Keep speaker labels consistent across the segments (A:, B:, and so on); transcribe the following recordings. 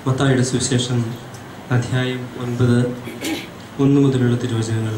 A: മത്തായുടെ സുവിശേഷം അധ്യായം ഒൻപത് ഒന്ന് മുതലുള്ള തിരുവചനങ്ങൾ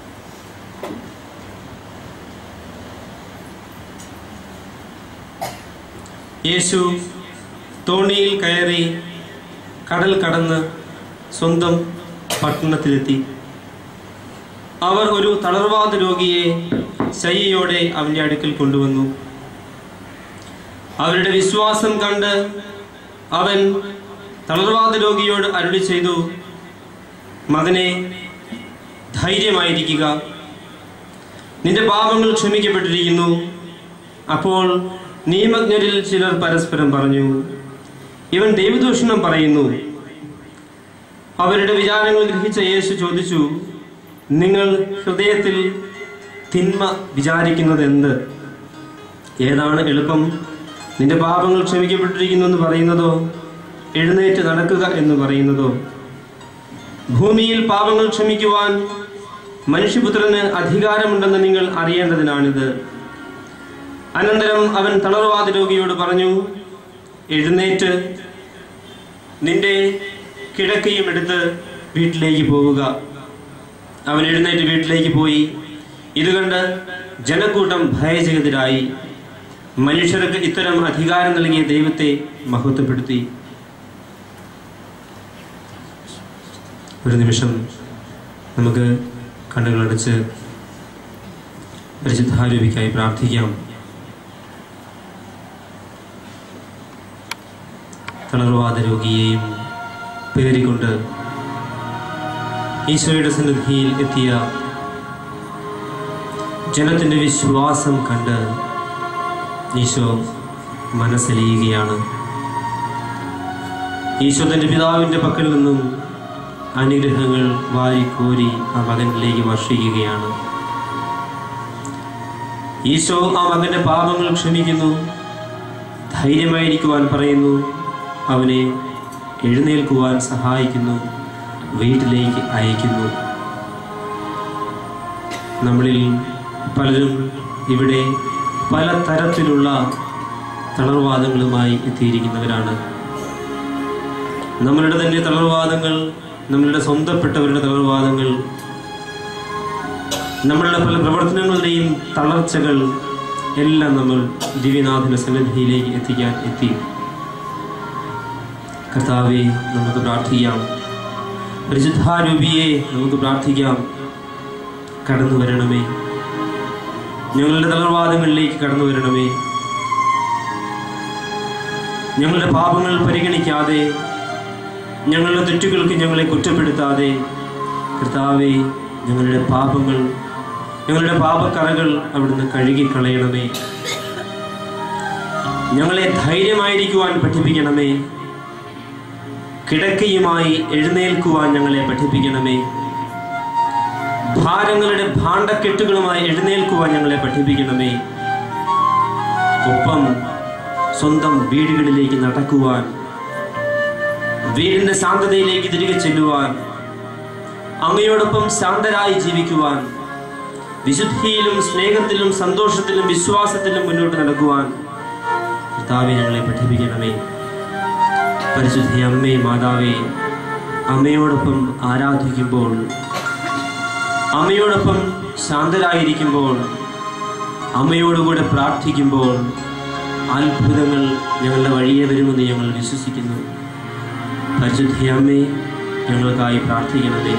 A: യേശു തോണിയിൽ കയറി കടൽ കടന്ന് സ്വന്തം പട്ടണത്തിലെത്തി അവർ ഒരു തളർവാദ രോഗിയെ ശയ്യയോടെ അവൻ്റെ അടുക്കൽ കൊണ്ടുവന്നു അവരുടെ വിശ്വാസം കണ്ട് അവൻ തളർവാദ രോഗിയോട് അരുളി ചെയ്തു മകനെ ധൈര്യമായിരിക്കുക നിന്റെ പാപങ്ങൾ ക്ഷമിക്കപ്പെട്ടിരിക്കുന്നു അപ്പോൾ നിയമജ്ഞരിൽ ചിലർ പരസ്പരം പറഞ്ഞു ഇവൻ ദൈവദൂഷണം പറയുന്നു അവരുടെ വിചാരങ്ങൾ ഗ്രഹിച്ച യേശു ചോദിച്ചു നിങ്ങൾ ഹൃദയത്തിൽ തിന്മ വിചാരിക്കുന്നത് എന്ത് ഏതാണ് എളുപ്പം നിന്റെ പാപങ്ങൾ ക്ഷമിക്കപ്പെട്ടിരിക്കുന്നു എന്ന് പറയുന്നതോ എഴുന്നേറ്റ് നടക്കുക എന്ന് പറയുന്നതോ ഭൂമിയിൽ പാപങ്ങൾ ക്ഷമിക്കുവാൻ മനുഷ്യപുത്രന് അധികാരമുണ്ടെന്ന് നിങ്ങൾ അറിയേണ്ടതിനാണിത് അനന്തരം അവൻ തളർവാദ രോഗിയോട് പറഞ്ഞു എഴുന്നേറ്റ് നിന്റെ കിടക്കയും എടുത്ത് വീട്ടിലേക്ക് പോവുക അവൻ എഴുന്നേറ്റ് വീട്ടിലേക്ക് പോയി ഇത് കണ്ട് ജനക്കൂട്ടം ഭയചകിതരായി മനുഷ്യർക്ക് ഇത്തരം അധികാരം നൽകിയ ദൈവത്തെ മഹത്വപ്പെടുത്തി ഒരു നിമിഷം നമുക്ക് കണ്ണുകളടച്ച് പരിശുദ്ധാരൂപിക്കായി പ്രാർത്ഥിക്കാം തളർവാദ രോഗിയെയും പേറിക്കൊണ്ട് ഈശോയുടെ സന്നിധിയിൽ എത്തിയ ജനത്തിന്റെ വിശ്വാസം കണ്ട് ഈശോ മനസ്സലിയുകയാണ് ഈശോ തന്റെ പിതാവിന്റെ പക്കൽ നിന്നും അനുഗ്രഹങ്ങൾ വാരിക്കോരി ആ മകനിലേക്ക് വർഷിക്കുകയാണ് ഈശോ ആ മകന്റെ പാപങ്ങൾ ക്ഷമിക്കുന്നു ധൈര്യമായിരിക്കുവാൻ പറയുന്നു അവനെ എഴുന്നേൽക്കുവാൻ സഹായിക്കുന്നു വീട്ടിലേക്ക് അയക്കുന്നു നമ്മളിൽ പലരും ഇവിടെ പല തരത്തിലുള്ള തളർവാദങ്ങളുമായി എത്തിയിരിക്കുന്നവരാണ് നമ്മളുടെ തന്നെ തളർവാദങ്ങൾ നമ്മളുടെ സ്വന്തപ്പെട്ടവരുടെ തളർവാദങ്ങൾ നമ്മളുടെ പല പ്രവർത്തനങ്ങളുടെയും തളർച്ചകൾ എല്ലാം നമ്മൾ ദിവ്യനാഥന്റെ സന്നിധിയിലേക്ക് എത്തിക്കാൻ എത്തി കർത്താവെ നമുക്ക് പ്രാർത്ഥിക്കാം പരിശുദ്ധാരൂപിയെ നമുക്ക് പ്രാർത്ഥിക്കാം കടന്നു വരണമേ ഞങ്ങളുടെ തളർവാദങ്ങളിലേക്ക് കടന്നു വരണമേ ഞങ്ങളുടെ പാപങ്ങൾ പരിഗണിക്കാതെ ഞങ്ങളുടെ തെറ്റുകൾക്ക് ഞങ്ങളെ കുറ്റപ്പെടുത്താതെ കർത്താവെ ഞങ്ങളുടെ പാപങ്ങൾ ഞങ്ങളുടെ പാപക്കറകൾ അവിടുന്ന് കഴുകിക്കളയണമേ ഞങ്ങളെ ധൈര്യമായിരിക്കുവാൻ പഠിപ്പിക്കണമേ കിടക്കയുമായി എഴുന്നേൽക്കുവാൻ ഞങ്ങളെ പഠിപ്പിക്കണമേ ഭാരങ്ങളുടെ ഭാണ്ഡക്കെട്ടുകളുമായി എഴുന്നേൽക്കുവാൻ ഞങ്ങളെ പഠിപ്പിക്കണമേ ഒപ്പം സ്വന്തം വീടുകളിലേക്ക് നടക്കുവാൻ വീടിന്റെ ശാന്തതയിലേക്ക് തിരികെ ചെല്ലുവാൻ അങ്ങയോടൊപ്പം ശാന്തരായി ജീവിക്കുവാൻ വിശുദ്ധിയിലും സ്നേഹത്തിലും സന്തോഷത്തിലും വിശ്വാസത്തിലും മുന്നോട്ട് നടക്കുവാൻ കർത്താവെ ഞങ്ങളെ പഠിപ്പിക്കണമേ പരിശുദ്ധി അമ്മേ മാതാവേ അമ്മയോടൊപ്പം ആരാധിക്കുമ്പോൾ അമ്മയോടൊപ്പം ശാന്തരായിരിക്കുമ്പോൾ അമ്മയോടുകൂടെ പ്രാർത്ഥിക്കുമ്പോൾ അത്ഭുതങ്ങൾ ഞങ്ങളുടെ വഴിയെ വരുമെന്ന് ഞങ്ങൾ വിശ്വസിക്കുന്നു പരിശുദ്ധി അമ്മേ ഞങ്ങൾക്കായി പ്രാർത്ഥിക്കണമേ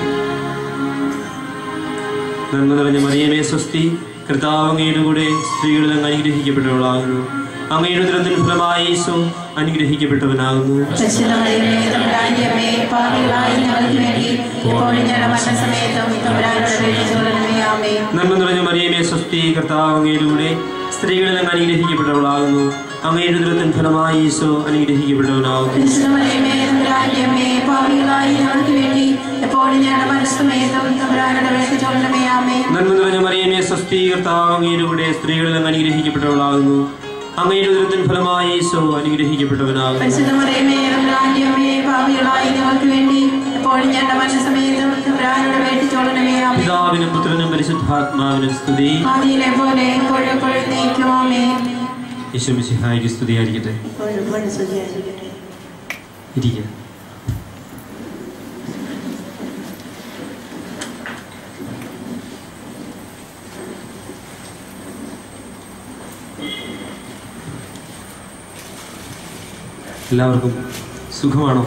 A: നന്മ നിറഞ്ഞ മറിയമേ സ്വസ്തി കർത്താവ് അങ്ങയുടെ കൂടെ സ്ത്രീകളിൽ അങ്ങ് അനുഗ്രഹിക്കപ്പെട്ടവളാകുന്നു അങ്ങയുടെ ദുരന്തത്തിന് ഫലമായി ഈശോ അനുഗ്രഹിക്കപ്പെട്ടവനാകുന്നു
B: പരിശുദ്ധമറിയമേ, തമ്പുരാന്റെ അമ്മേ, പാപികളായ ഞങ്ങൾക്ക് വേണ്ടി ഇപ്പോഴും ഞങ്ങളുടെ മരണസമയത്തും തമ്പുരാനോട് അപേക്ഷിച്ചുകൊള്ളണമേ. ആമേൻ.
A: നന്മ നിറഞ്ഞ മറിയമേ സ്വസ്തി കർത്താവ് അങ്ങയുടെ കൂടെ സ്ത്രീകളിൽ അങ്ങ് അനുഗ്രഹിക്കപ്പെട്ടവളാകുന്നു അങ്ങയുടെ ദുരന്തത്തിന് ഫലമായി ഈശോ അനുഗ്രഹിക്കപ്പെട്ടവനാകുന്നു
B: പരിശുദ്ധമറിയമേ, തമ്പുരാന്റെ അമ്മേ, പാപികളായ ഞങ്ങൾക്ക് വേണ്ടി എപ്പോഴും ഞങ്ങളുടെ മരണസമയത്തും തമ്പുരാനോട് അപേക്ഷിച്ചുകൊള്ളണമേ. ആമേൻ.
A: നന്മ നിറഞ്ഞ മറിയമേ സ്വസ്തി കർത്താവ് അങ്ങയുടെ കൂടെ സ്ത്രീകളിൽ അങ്ങ് അനുഗ്രഹിക്കപ്പെട്ടവളാകുന്നു അങ്ങയുടെ ദുരന്തത്തിന് ഫലമായി ഈശോ അനുഗ്രഹിക്കപ്പെട്ടവനാകുന്നു
B: പരിശുദ്ധമറിയമേ, തമ്പുരാന്റെ അമ്മേ, പാപികളായ ഞങ്ങൾക്ക് വേണ്ടി എപ്പോഴും ഞങ്ങളുടെ മരണസമയത്തും തമ്പുരാനോട് അപേക്ഷിച്ചുകൊള്ളണമേ. ആമേൻ.
A: പിതാവിനും പുത്രനും പരിശുദ്ധാത്മാവിനും സ്തുതി
B: ആദിയിലെ പോലെ എപ്പോഴും എപ്പോഴും നീക്കും. ആമേൻ.
A: യേശുമിശിഹായിക്ക് സ്തുതിയായിരിക്കട്ടെ
B: എപ്പോഴും എപ്പോഴും സ്തുതിയായിരിക്കട്ടെ.
A: ഇരിക്കുക എല്ലാവർക്കും സുഖമാണോ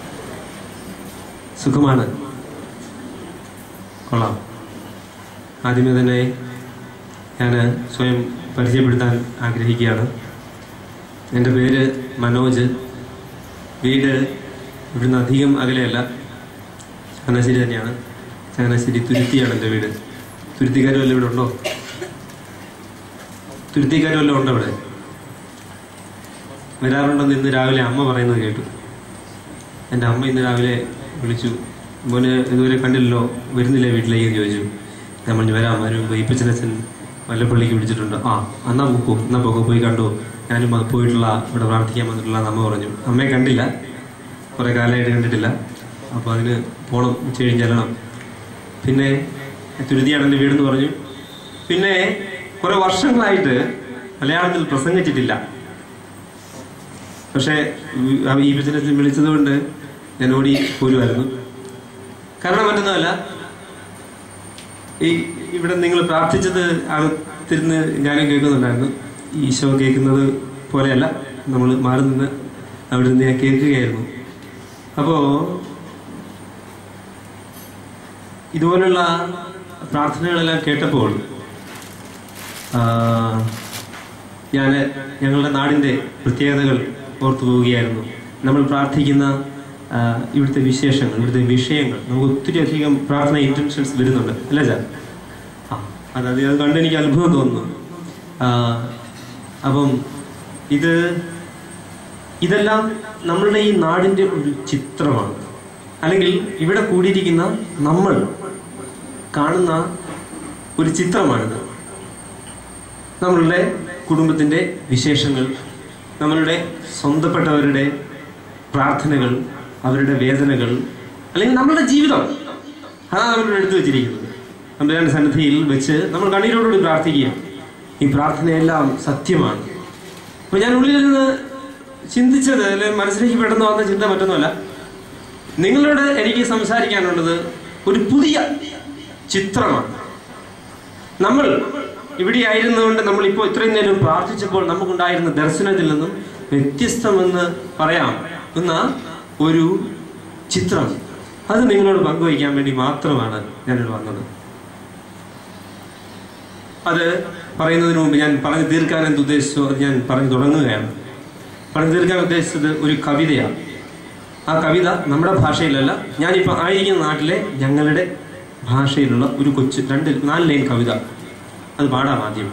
A: സുഖമാണ് കൊള്ളാം ആദ്യമേ തന്നെ ഞാൻ സ്വയം പരിചയപ്പെടുത്താൻ ആഗ്രഹിക്കുകയാണ് എൻ്റെ പേര് മനോജ് വീട് ഇവിടുന്ന് അധികം അകലെയല്ല ചങ്ങനാശ്ശേരി തന്നെയാണ് ചങ്ങനാശ്ശേരി തുരുത്തിയാണ് എൻ്റെ വീട് തുരുത്തിക്കാർ വല്ലതും ഇവിടെ ഉണ്ടോ തുരുത്തിക്കാർ വല്ലതും ഉണ്ടോ ഇവിടെ വരാറുണ്ടെന്ന് ഇന്ന് രാവിലെ അമ്മ പറയുന്നത് കേട്ടു എൻ്റെ അമ്മ ഇന്ന് രാവിലെ വിളിച്ചു മോന് ഇതുവരെ കണ്ടില്ലല്ലോ വരുന്നില്ലേ വീട്ടിലേക്ക് എന്ന് ചോദിച്ചു ഞാൻ പറഞ്ഞു വരാം അതിന് മുമ്പ് ഈപ്പച്ചനച്ഛൻ വല്ലപ്പള്ളിക്ക് വിളിച്ചിട്ടുണ്ട് ആ എന്നാ പോക്കോ എന്നാ പോക്കോ പോയി കണ്ടു ഞാനും അത് പോയിട്ടുള്ള ഇവിടെ പ്രാർത്ഥിക്കാൻ വന്നിട്ടുള്ള എന്ന് അമ്മ പറഞ്ഞു അമ്മയെ കണ്ടില്ല കുറേ കാലമായിട്ട് കണ്ടിട്ടില്ല അപ്പോൾ അതിന് പോകണം ഉച്ച കഴിഞ്ഞ് ചെല്ലണം പിന്നെ തുരുതിയാണ് എൻ്റെ വീടെന്ന് പറഞ്ഞു പിന്നെ കുറേ വർഷങ്ങളായിട്ട് മലയാളത്തിൽ പ്രസംഗിച്ചിട്ടില്ല പക്ഷേ ഈ ബിസിനസ് വിളിച്ചതുകൊണ്ട് ഞാൻ ഓടി പോരുമായിരുന്നു കാരണം മറ്റൊന്നുമല്ല ഈ ഇവിടെ നിങ്ങൾ പ്രാർത്ഥിച്ചത് അകത്തിരുന്ന് ഞാനും കേൾക്കുന്നുണ്ടായിരുന്നു ഈശോ കേൾക്കുന്നത് പോലെയല്ല നമ്മൾ മാറി നിന്ന് അവിടെ നിന്ന് ഞാൻ കേൾക്കുകയായിരുന്നു അപ്പോൾ ഇതുപോലുള്ള പ്രാർത്ഥനകളെല്ലാം കേട്ടപ്പോൾ ഞാൻ ഞങ്ങളുടെ നാടിൻ്റെ പ്രത്യേകതകൾ ഓർത്തു പോവുകയായിരുന്നു നമ്മൾ പ്രാർത്ഥിക്കുന്ന ആ, ഇവിടുത്തെ വിശേഷങ്ങൾ ഇവിടുത്തെ വിഷയങ്ങൾ നമുക്ക് ഒത്തിരി അധികം പ്രാർത്ഥന ഇൻറ്റൻഷൻസ് വരുന്നുണ്ട് അല്ലേ സാർ ആ അത് അത് അത് കണ്ട് എനിക്ക് അത്ഭുതം തോന്നുന്നു ആ, അപ്പം ഇത് ഇതെല്ലാം നമ്മളുടെ ഈ നാടിൻ്റെ ഒരു ചിത്രമാണ് അല്ലെങ്കിൽ ഇവിടെ കൂടിയിരിക്കുന്ന നമ്മൾ കാണുന്ന ഒരു ചിത്രമാണിത് നമ്മളുടെ കുടുംബത്തിൻ്റെ വിശേഷങ്ങൾ നമ്മളുടെ സ്വന്തപ്പെട്ടവരുടെ പ്രാർത്ഥനകൾ അവരുടെ വേദനകൾ അല്ലെങ്കിൽ നമ്മളുടെ ജീവിതം അതാണ് നമ്മളിവിടെ എടുത്തു വെച്ചിരിക്കുന്നത് നമ്മുടെ സന്നിധിയിൽ വെച്ച് നമ്മൾ കണ്ണീരോടുകൂടി പ്രാർത്ഥിക്കുക ഈ പ്രാർത്ഥനയെല്ലാം സത്യമാണ് അപ്പൊ ഞാൻ ഉള്ളിൽ നിന്ന് ചിന്തിച്ചത് അല്ലെങ്കിൽ മനസ്സിലേക്ക് പെട്ടെന്ന് വന്ന ചിന്ത മറ്റൊന്നുമല്ല നിങ്ങളോട് എനിക്ക് സംസാരിക്കാനുള്ളത് ഒരു പുതിയ ചിത്രമാണ് നമ്മൾ ഇവിടെ ആയിരുന്നുകൊണ്ട് നമ്മൾ ഇപ്പോൾ ഇത്രയും നേരം പ്രാർത്ഥിച്ചപ്പോൾ നമുക്കുണ്ടായിരുന്ന ദർശനത്തിൽ നിന്നും വ്യത്യസ്തമെന്ന് പറയാം എന്ന ഒരു ചിത്രം അത് നിങ്ങളോട് പങ്കുവയ്ക്കാൻ വേണ്ടി മാത്രമാണ് ഞാനിവിടെ വന്നത് അത് പറയുന്നതിന് മുമ്പ് ഞാൻ പറഞ്ഞു തീർക്കാൻ എന്ത് ഉദ്ദേശിച്ചോ അത് ഞാൻ പറഞ്ഞു തുടങ്ങുകയാണ് പറഞ്ഞു തീർക്കാൻ ഉദ്ദേശിച്ചത് ഒരു കവിതയാണ് ആ കവിത നമ്മുടെ ഭാഷയിലല്ല ഞാനിപ്പോൾ ആയിരിക്കുന്ന നാട്ടിലെ ഞങ്ങളുടെ ഭാഷയിലുള്ള ഒരു കൊച്ചു രണ്ട് നാല് ലൈൻ കവിത അത് പാടാം ആദ്യം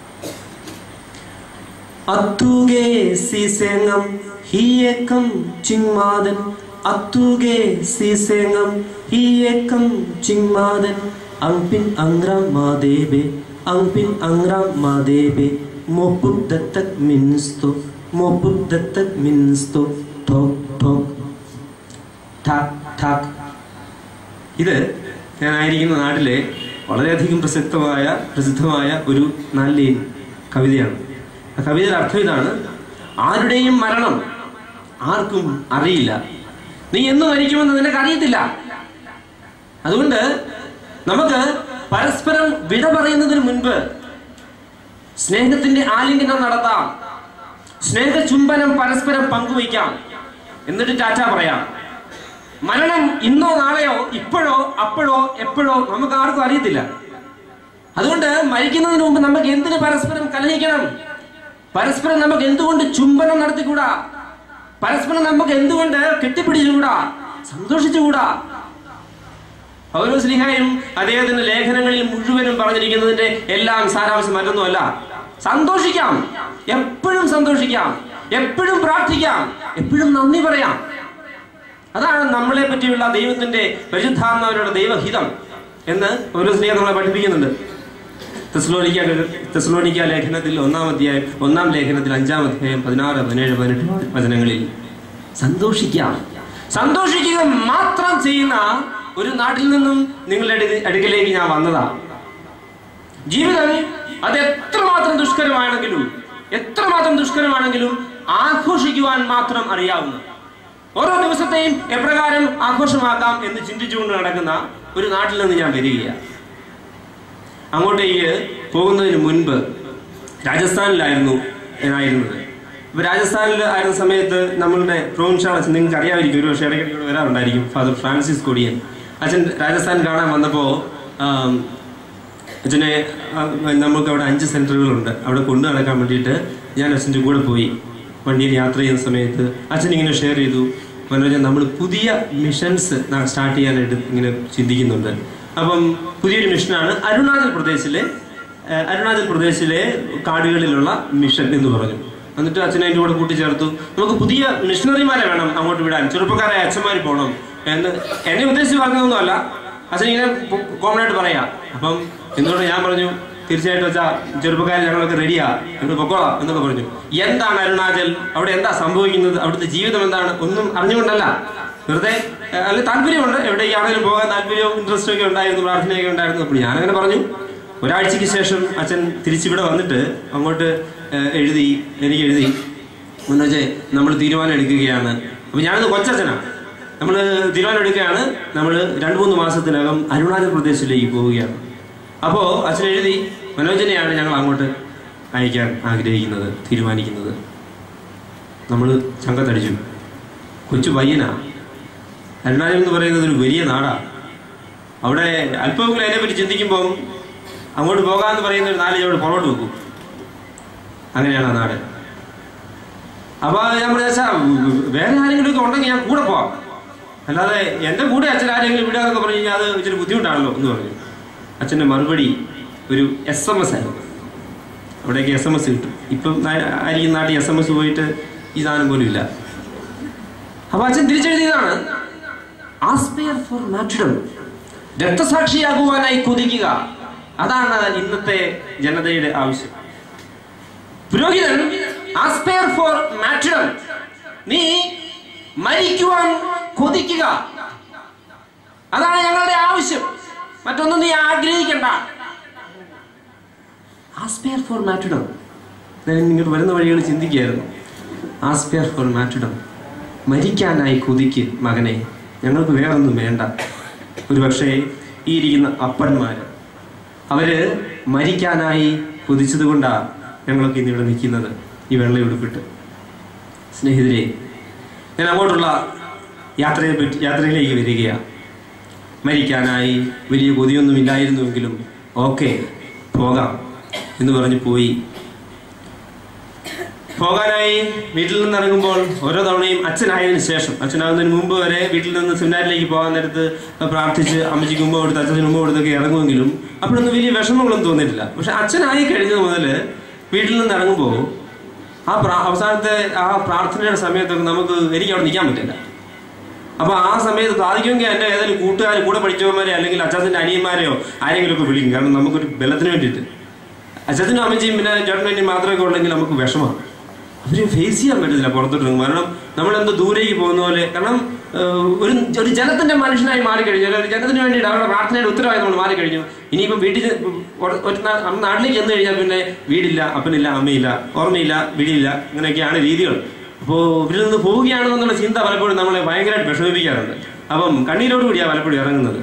A: അത്തുകേ സീസേങ്ങം ഹീയേക്കം ചിങ്മാതൻ അത്തുകേ സീസേങ്ങം ഹീയേക്കം ചിങ്മാതൻ അങ്പിൻ അങ്രാം മാദേബെ അങ്പിൻ അങ്രാം മാദേബെ മോപ്പും ദത്തക് മിൻസ്തോ മോപ്പും ദത്തക് മിൻസ്തോ ഠോക് ഠോക് ഠാക് ഠാക് ഇത് ഞാനായിരിക്കുന്ന നാട്ടിലെ വളരെയധികം പ്രസക്തമായ പ്രസിദ്ധമായ ഒരു നല്ല കവിതയാണ് ആ കവിതയുടെ അർത്ഥം ഇതാണ് ആരുടെയും മരണം ആർക്കും അറിയില്ല നീ എന്ന് മരിക്കുമെന്ന് നിനക്ക് അറിയത്തില്ല അതുകൊണ്ട് നമുക്ക് പരസ്പരം വിട പറയുന്നതിന് മുൻപ് സ്നേഹത്തിന്റെ ആലിംഗനം നടത്താം സ്നേഹ ചുംബനം പരസ്പരം പങ്കുവയ്ക്കാം എന്നിട്ട് ടാറ്റ പറയാം മരണം ഇന്നോ നാളെയോ ഇപ്പോഴോ അപ്പോഴോ എപ്പോഴോ നമുക്ക് ആർക്കും അറിയത്തില്ല അതുകൊണ്ട് മരിക്കുന്നതിന് മുമ്പ് നമുക്ക് എന്തിന് പരസ്പരം കലഹിക്കണം പരസ്പരം നമുക്ക് എന്തുകൊണ്ട് ചുംബനം നടത്തിക്കൂടാ പരസ്പരം നമുക്ക് എന്തുകൊണ്ട് കെട്ടിപ്പിടിച്ചുകൂടാ സന്തോഷിച്ചുകൂടാ പൗരസ്ലിഹായും അദ്ദേഹത്തിന്റെ ലേഖനങ്ങളിൽ മുഴുവനും പറഞ്ഞിരിക്കുന്നതിന്റെ എല്ലാം സാരാംശം മറ്റൊന്നുമല്ല സന്തോഷിക്കാം എപ്പോഴും സന്തോഷിക്കാം എപ്പോഴും പ്രാർത്ഥിക്കാം എപ്പോഴും നന്ദി പറയാം അതാണ് നമ്മളെ പറ്റിയുള്ള ദൈവത്തിന്റെ പരിശുദ്ധാത്മാവിനുള്ള ദൈവഹിതം എന്ന് ഒരു സ്നേഹം നമ്മളെ പഠിപ്പിക്കുന്നുണ്ട് തെസ്ലോനിക്ക തെസ്ലോനിക്ക ലേഖനത്തിൽ ഒന്നാം അധ്യായം ഒന്നാം ലേഖനത്തിൽ അഞ്ചാം അധ്യായം പതിനാറ് പതിനേഴ് പതിനെട്ട് വചനങ്ങളിൽ സന്തോഷിക്കാം സന്തോഷിക്കുക മാത്രം ചെയ്യുന്ന ഒരു നാട്ടിൽ നിന്നും നിങ്ങളുടെ അടു- അടുക്കലേക്ക് ഞാൻ വന്നതാ ജീവിതം അത് എത്രമാത്രം ദുഷ്കരമാണെങ്കിലും എത്രമാത്രം ദുഷ്കരമാണെങ്കിലും ആഘോഷിക്കുവാൻ മാത്രം അറിയാവുന്ന ഓരോ ദിവസത്തെയും എപ്രകാരം ആഘോഷമാക്കാം എന്ന് ചിന്തിച്ചുകൊണ്ട് നടക്കുന്ന ഒരു നാട്ടിൽ നിന്ന് ഞാൻ വരികയാണ് അങ്ങോട്ടേക്ക് പോകുന്നതിന് മുൻപ് രാജസ്ഥാനിലായിരുന്നു ഞാനായിരുന്നത് ഇപ്പൊ രാജസ്ഥാനിൽ ആയിരുന്ന സമയത്ത് നമ്മളുടെ പ്രൊവിൻഷ്യൽ അച്ഛൻ നിങ്ങൾക്ക് അറിയാമായിരിക്കും ഒരു പക്ഷേ ഇടയ്ക്കിടയ്ക്ക് ഇവിടെ വരാറുണ്ടായിരിക്കും ഫാദർ ഫ്രാൻസിസ് കൊടിയൻ അച്ഛൻ രാജസ്ഥാൻ കാണാൻ വന്നപ്പോൾ അച്ഛനെ ആ, നമുക്ക് അവിടെ അഞ്ച് സെന്ററുകളുണ്ട് അവിടെ കൊണ്ടു നടക്കാൻ വേണ്ടിയിട്ട് ഞാൻ അച്ഛൻ്റെ കൂടെ പോയി വണ്ടിയിൽ യാത്ര ചെയ്യുന്ന സമയത്ത് അച്ഛൻ ഇങ്ങനെ ഷെയർ ചെയ്തു മനോജൻ നമ്മൾ പുതിയ മിഷൻസ് സ്റ്റാർട്ട് ചെയ്യാനായിട്ട് ഇങ്ങനെ ചിന്തിക്കുന്നുണ്ട് അപ്പം പുതിയൊരു മിഷനാണ് അരുണാചൽ പ്രദേശിലെ ഏഹ്, അരുണാചൽ പ്രദേശിലെ കാടുകളിലുള്ള മിഷൻ എന്ന് പറഞ്ഞു എന്നിട്ട് അച്ഛനെ അതിൻ്റെ കൂടെ കൂട്ടിച്ചേർത്തു നമുക്ക് പുതിയ മിഷണറിമാരെ വേണം അങ്ങോട്ട് വിടാൻ ചെറുപ്പക്കാരായ അച്ഛന്മാർ പോകണം എന്ന് എന്നെ ഉദ്ദേശിച്ച് പറഞ്ഞതൊന്നുമല്ല അച്ഛൻ ഇങ്ങനെ കോമൺ ആയിട്ട് പറയാം അപ്പം എന്തുകൊണ്ട് ഞാൻ പറഞ്ഞു തീർച്ചയായിട്ടും വെച്ചാ ചെറുപ്പക്കാരൻ ഞങ്ങളൊക്കെ റെഡിയാ ഞങ്ങൾ പൊക്കോളാം എന്നൊക്കെ പറഞ്ഞു എന്താണ് അരുണാചൽ അവിടെ എന്താ സംഭവിക്കുന്നത് അവിടുത്തെ ജീവിതം എന്താണ് ഒന്നും അറിഞ്ഞുകൊണ്ടല്ല വെറുതെ ഏഹ്, അല്ല താല്പര്യമുണ്ട് എവിടേക്കാണെങ്കിലും പോകാൻ താല്പര്യവും ഇൻട്രസ്റ്റും ഒക്കെ ഉണ്ടായിരുന്നു പ്രാർത്ഥനയൊക്കെ ഉണ്ടായിരുന്നു അപ്പോൾ ഞാനങ്ങനെ പറഞ്ഞു ഒരാഴ്ചയ്ക്ക് ശേഷം അച്ഛൻ തിരിച്ചിവിടെ വന്നിട്ട് അങ്ങോട്ട് ഏഹ്, എഴുതി എനിക്ക് എഴുതി എന്നുവെച്ചാൽ നമ്മൾ തീരുമാനം എടുക്കുകയാണ് അപ്പൊ ഞാനത് കൊച്ചച്ഛനാണ് നമ്മൾ തീരുമാനം എടുക്കുകയാണ് നമ്മൾ രണ്ട് മൂന്ന് മാസത്തിനകം അരുണാചൽ പ്രദേശിലേക്ക് പോവുകയാണ് അപ്പോൾ അച്ഛൻ എഴുതി മനോജനെയാണ് ഞങ്ങൾ അങ്ങോട്ട് അയക്കാൻ ആഗ്രഹിക്കുന്നത് തീരുമാനിക്കുന്നത് നമ്മൾ ചങ്കത്തടിച്ചു കൊച്ചു പയ്യനാ അരുണാചൽ എന്ന് പറയുന്നത് ഒരു വലിയ നാടാണ് അവിടെ അല്പമെങ്കിലും അതിനെപ്പറ്റി ചിന്തിക്കുമ്പം അങ്ങോട്ട് പോകാമെന്ന് പറയുന്ന ഒരു നാല് ചവിട് പുറകോട്ട് വെക്കും അങ്ങനെയാണ് ആ നാട് അപ്പൊ ഞാൻ വിചാരിച്ചാ വേറെ ആരെങ്കിലും ഒക്കെ ഉണ്ടെങ്കിൽ ഞാൻ കൂടെ പോവാം അല്ലാതെ എന്റെ കൂടെ അച്ഛൻ ആരെങ്കിലും വിടാന്നൊക്കെ പറഞ്ഞു കഴിഞ്ഞാൽ അത് ഇച്ചിരി ബുദ്ധിമുട്ടാണല്ലോ എന്ന് പറഞ്ഞു അച്ഛന്റെ മറുപടി ഒരു എസ് എം എസ് ആയിരുന്നു അവിടേക്ക് എസ് എം എസ് കിട്ടും ഇപ്പം ആ- ആയിരിക്കും നാട്ടിൽ എസ് എം എസ് പോയിട്ട് ഈ സാധനം പോലും ഇല്ല അപ്പൊ അച്ഛൻ തിരിച്ചെഴുതിയതാണ് ആസ്പെയർ ഫോർ മാറ്റിഡം രക്തസാക്ഷിയാകുവാനായി കൊതിക്കുക അതാണ് ഇന്നത്തെ ജനതയുടെ ആവശ്യം പുരോഹിതൻ ആസ്പെയർ ഫോർ മാറ്റിഡം നീ മരിക്കുവാൻ കൊതിക്കുക അതാണ് ഞങ്ങളുടെ ആവശ്യം മറ്റൊന്നും നീ ആഗ്രഹിക്കണ്ട ആസ്പെയർ ഫോർ മാറ്റിഡം ഞാൻ ഇങ്ങോട്ട് വരുന്ന വഴികൾ ചിന്തിക്കുകയായിരുന്നു ആസ്പെയർ ഫോർ മാറ്റിഡം മരിക്കാനായി കൊതിക്ക് മകനെ ഞങ്ങൾക്ക് വേറൊന്നും വേണ്ട ഒരു പക്ഷേ ഈ ഇരിക്കുന്ന അപ്പന്മാര് അവര് മരിക്കാനായി കൊതിച്ചത് കൊണ്ടാണ് ഞങ്ങളൊക്കെ ഇന്നിവിടെ നിൽക്കുന്നത് ഈ വെള്ള ഉടുപ്പിട്ട് സ്നേഹിതരെ ഞാൻ അങ്ങോട്ടുള്ള യാത്രയെ പറ്റി യാത്രയിലേക്ക് വരികയാണ് മരിക്കാനായി വലിയ കൊതിയൊന്നും ഇല്ലായിരുന്നുവെങ്കിലും ഓക്കെ പോകാം എന്ന് പറഞ്ഞ് പോയി പോകാനായി വീട്ടിൽ നിന്ന് ഇറങ്ങുമ്പോൾ ഓരോ തവണയും അച്ഛനായതിനു ശേഷം അച്ഛനാകുന്നതിന് മുമ്പ് വരെ വീട്ടിൽ നിന്ന് സെമിനാരിലേക്ക് പോകാൻ നേരത്ത് പ്രാർത്ഥിച്ച് അമ്മച്ചിക്ക് മുമ്പ് കൊടുത്ത് അച്ഛന് മുമ്പ് കൊടുത്തൊക്കെ ഇറങ്ങുമെങ്കിലും അപ്പോഴൊന്നും വലിയ വിഷമങ്ങളൊന്നും തോന്നിയിട്ടില്ല പക്ഷെ അച്ഛനായി കഴിഞ്ഞത് മുതൽ വീട്ടിൽ നിന്ന് ഇറങ്ങുമ്പോൾ ആ പ്രാ- അവസാനത്തെ ആ പ്രാർത്ഥനയുടെ സമയത്തൊക്കെ നമുക്ക് എനിക്ക് അവിടെ നിൽക്കാൻ പറ്റില്ല അപ്പൊ ആ സമയത്ത് സാധിക്കുമെങ്കിൽ എന്റെ ഏതെങ്കിലും കൂട്ടുകാർ കൂടെ പഠിച്ചവന്മാരെ അല്ലെങ്കിൽ അച്ഛത്തിന്റെ അനിയന്മാരെയോ ആരെങ്കിലും ഒക്കെ വിളിക്കും കാരണം നമുക്കൊരു ബലത്തിന് വേണ്ടിയിട്ട് അച്ഛനും അമ്മച്ചിയും പിന്നെ ചേട്ടനും മാത്രമൊക്കെ ഉണ്ടെങ്കിൽ നമുക്ക് വിഷമമാണ് അവരെ ഫേസ് ചെയ്യാൻ പറ്റത്തില്ല പുറത്തോട്ട് ഇറങ്ങും കാരണം നമ്മൾ എന്തോ ദൂരേക്ക് പോകുന്ന പോലെ കാരണം ഏഹ്, ഒരു ഒരു ജനത്തിന്റെ മനുഷ്യനായി മാറിക്കഴിഞ്ഞു ഒരു ജനത്തിന് വേണ്ടിയിട്ട് അവരുടെ പ്രാർത്ഥനയുടെ ഉത്തരവാദിത്തം നമ്മൾ മാറിക്കഴിഞ്ഞു ഇനിയിപ്പം വീട്ടിൽ ചെ- ഒ- ഒരു നാ- നമ്മുടെ നാട്ടിലേക്ക് ചെന്ന് കഴിഞ്ഞാൽ പിന്നെ വീടില്ല അപ്പനില്ല അമ്മയില്ല ഓർമ്മയില്ല വീടില്ല ഇങ്ങനെയൊക്കെയാണ് രീതികൾ അപ്പോൾ ഇവരിൽ നിന്ന് പോവുകയാണെന്നുള്ള ചിന്ത പലപ്പോഴും നമ്മളെ ഭയങ്കരമായിട്ട് വിഷമിപ്പിക്കാറുണ്ട് അപ്പം കണ്ണീരോട് കൂടിയാണ് പലപ്പോഴും ഇറങ്ങുന്നത്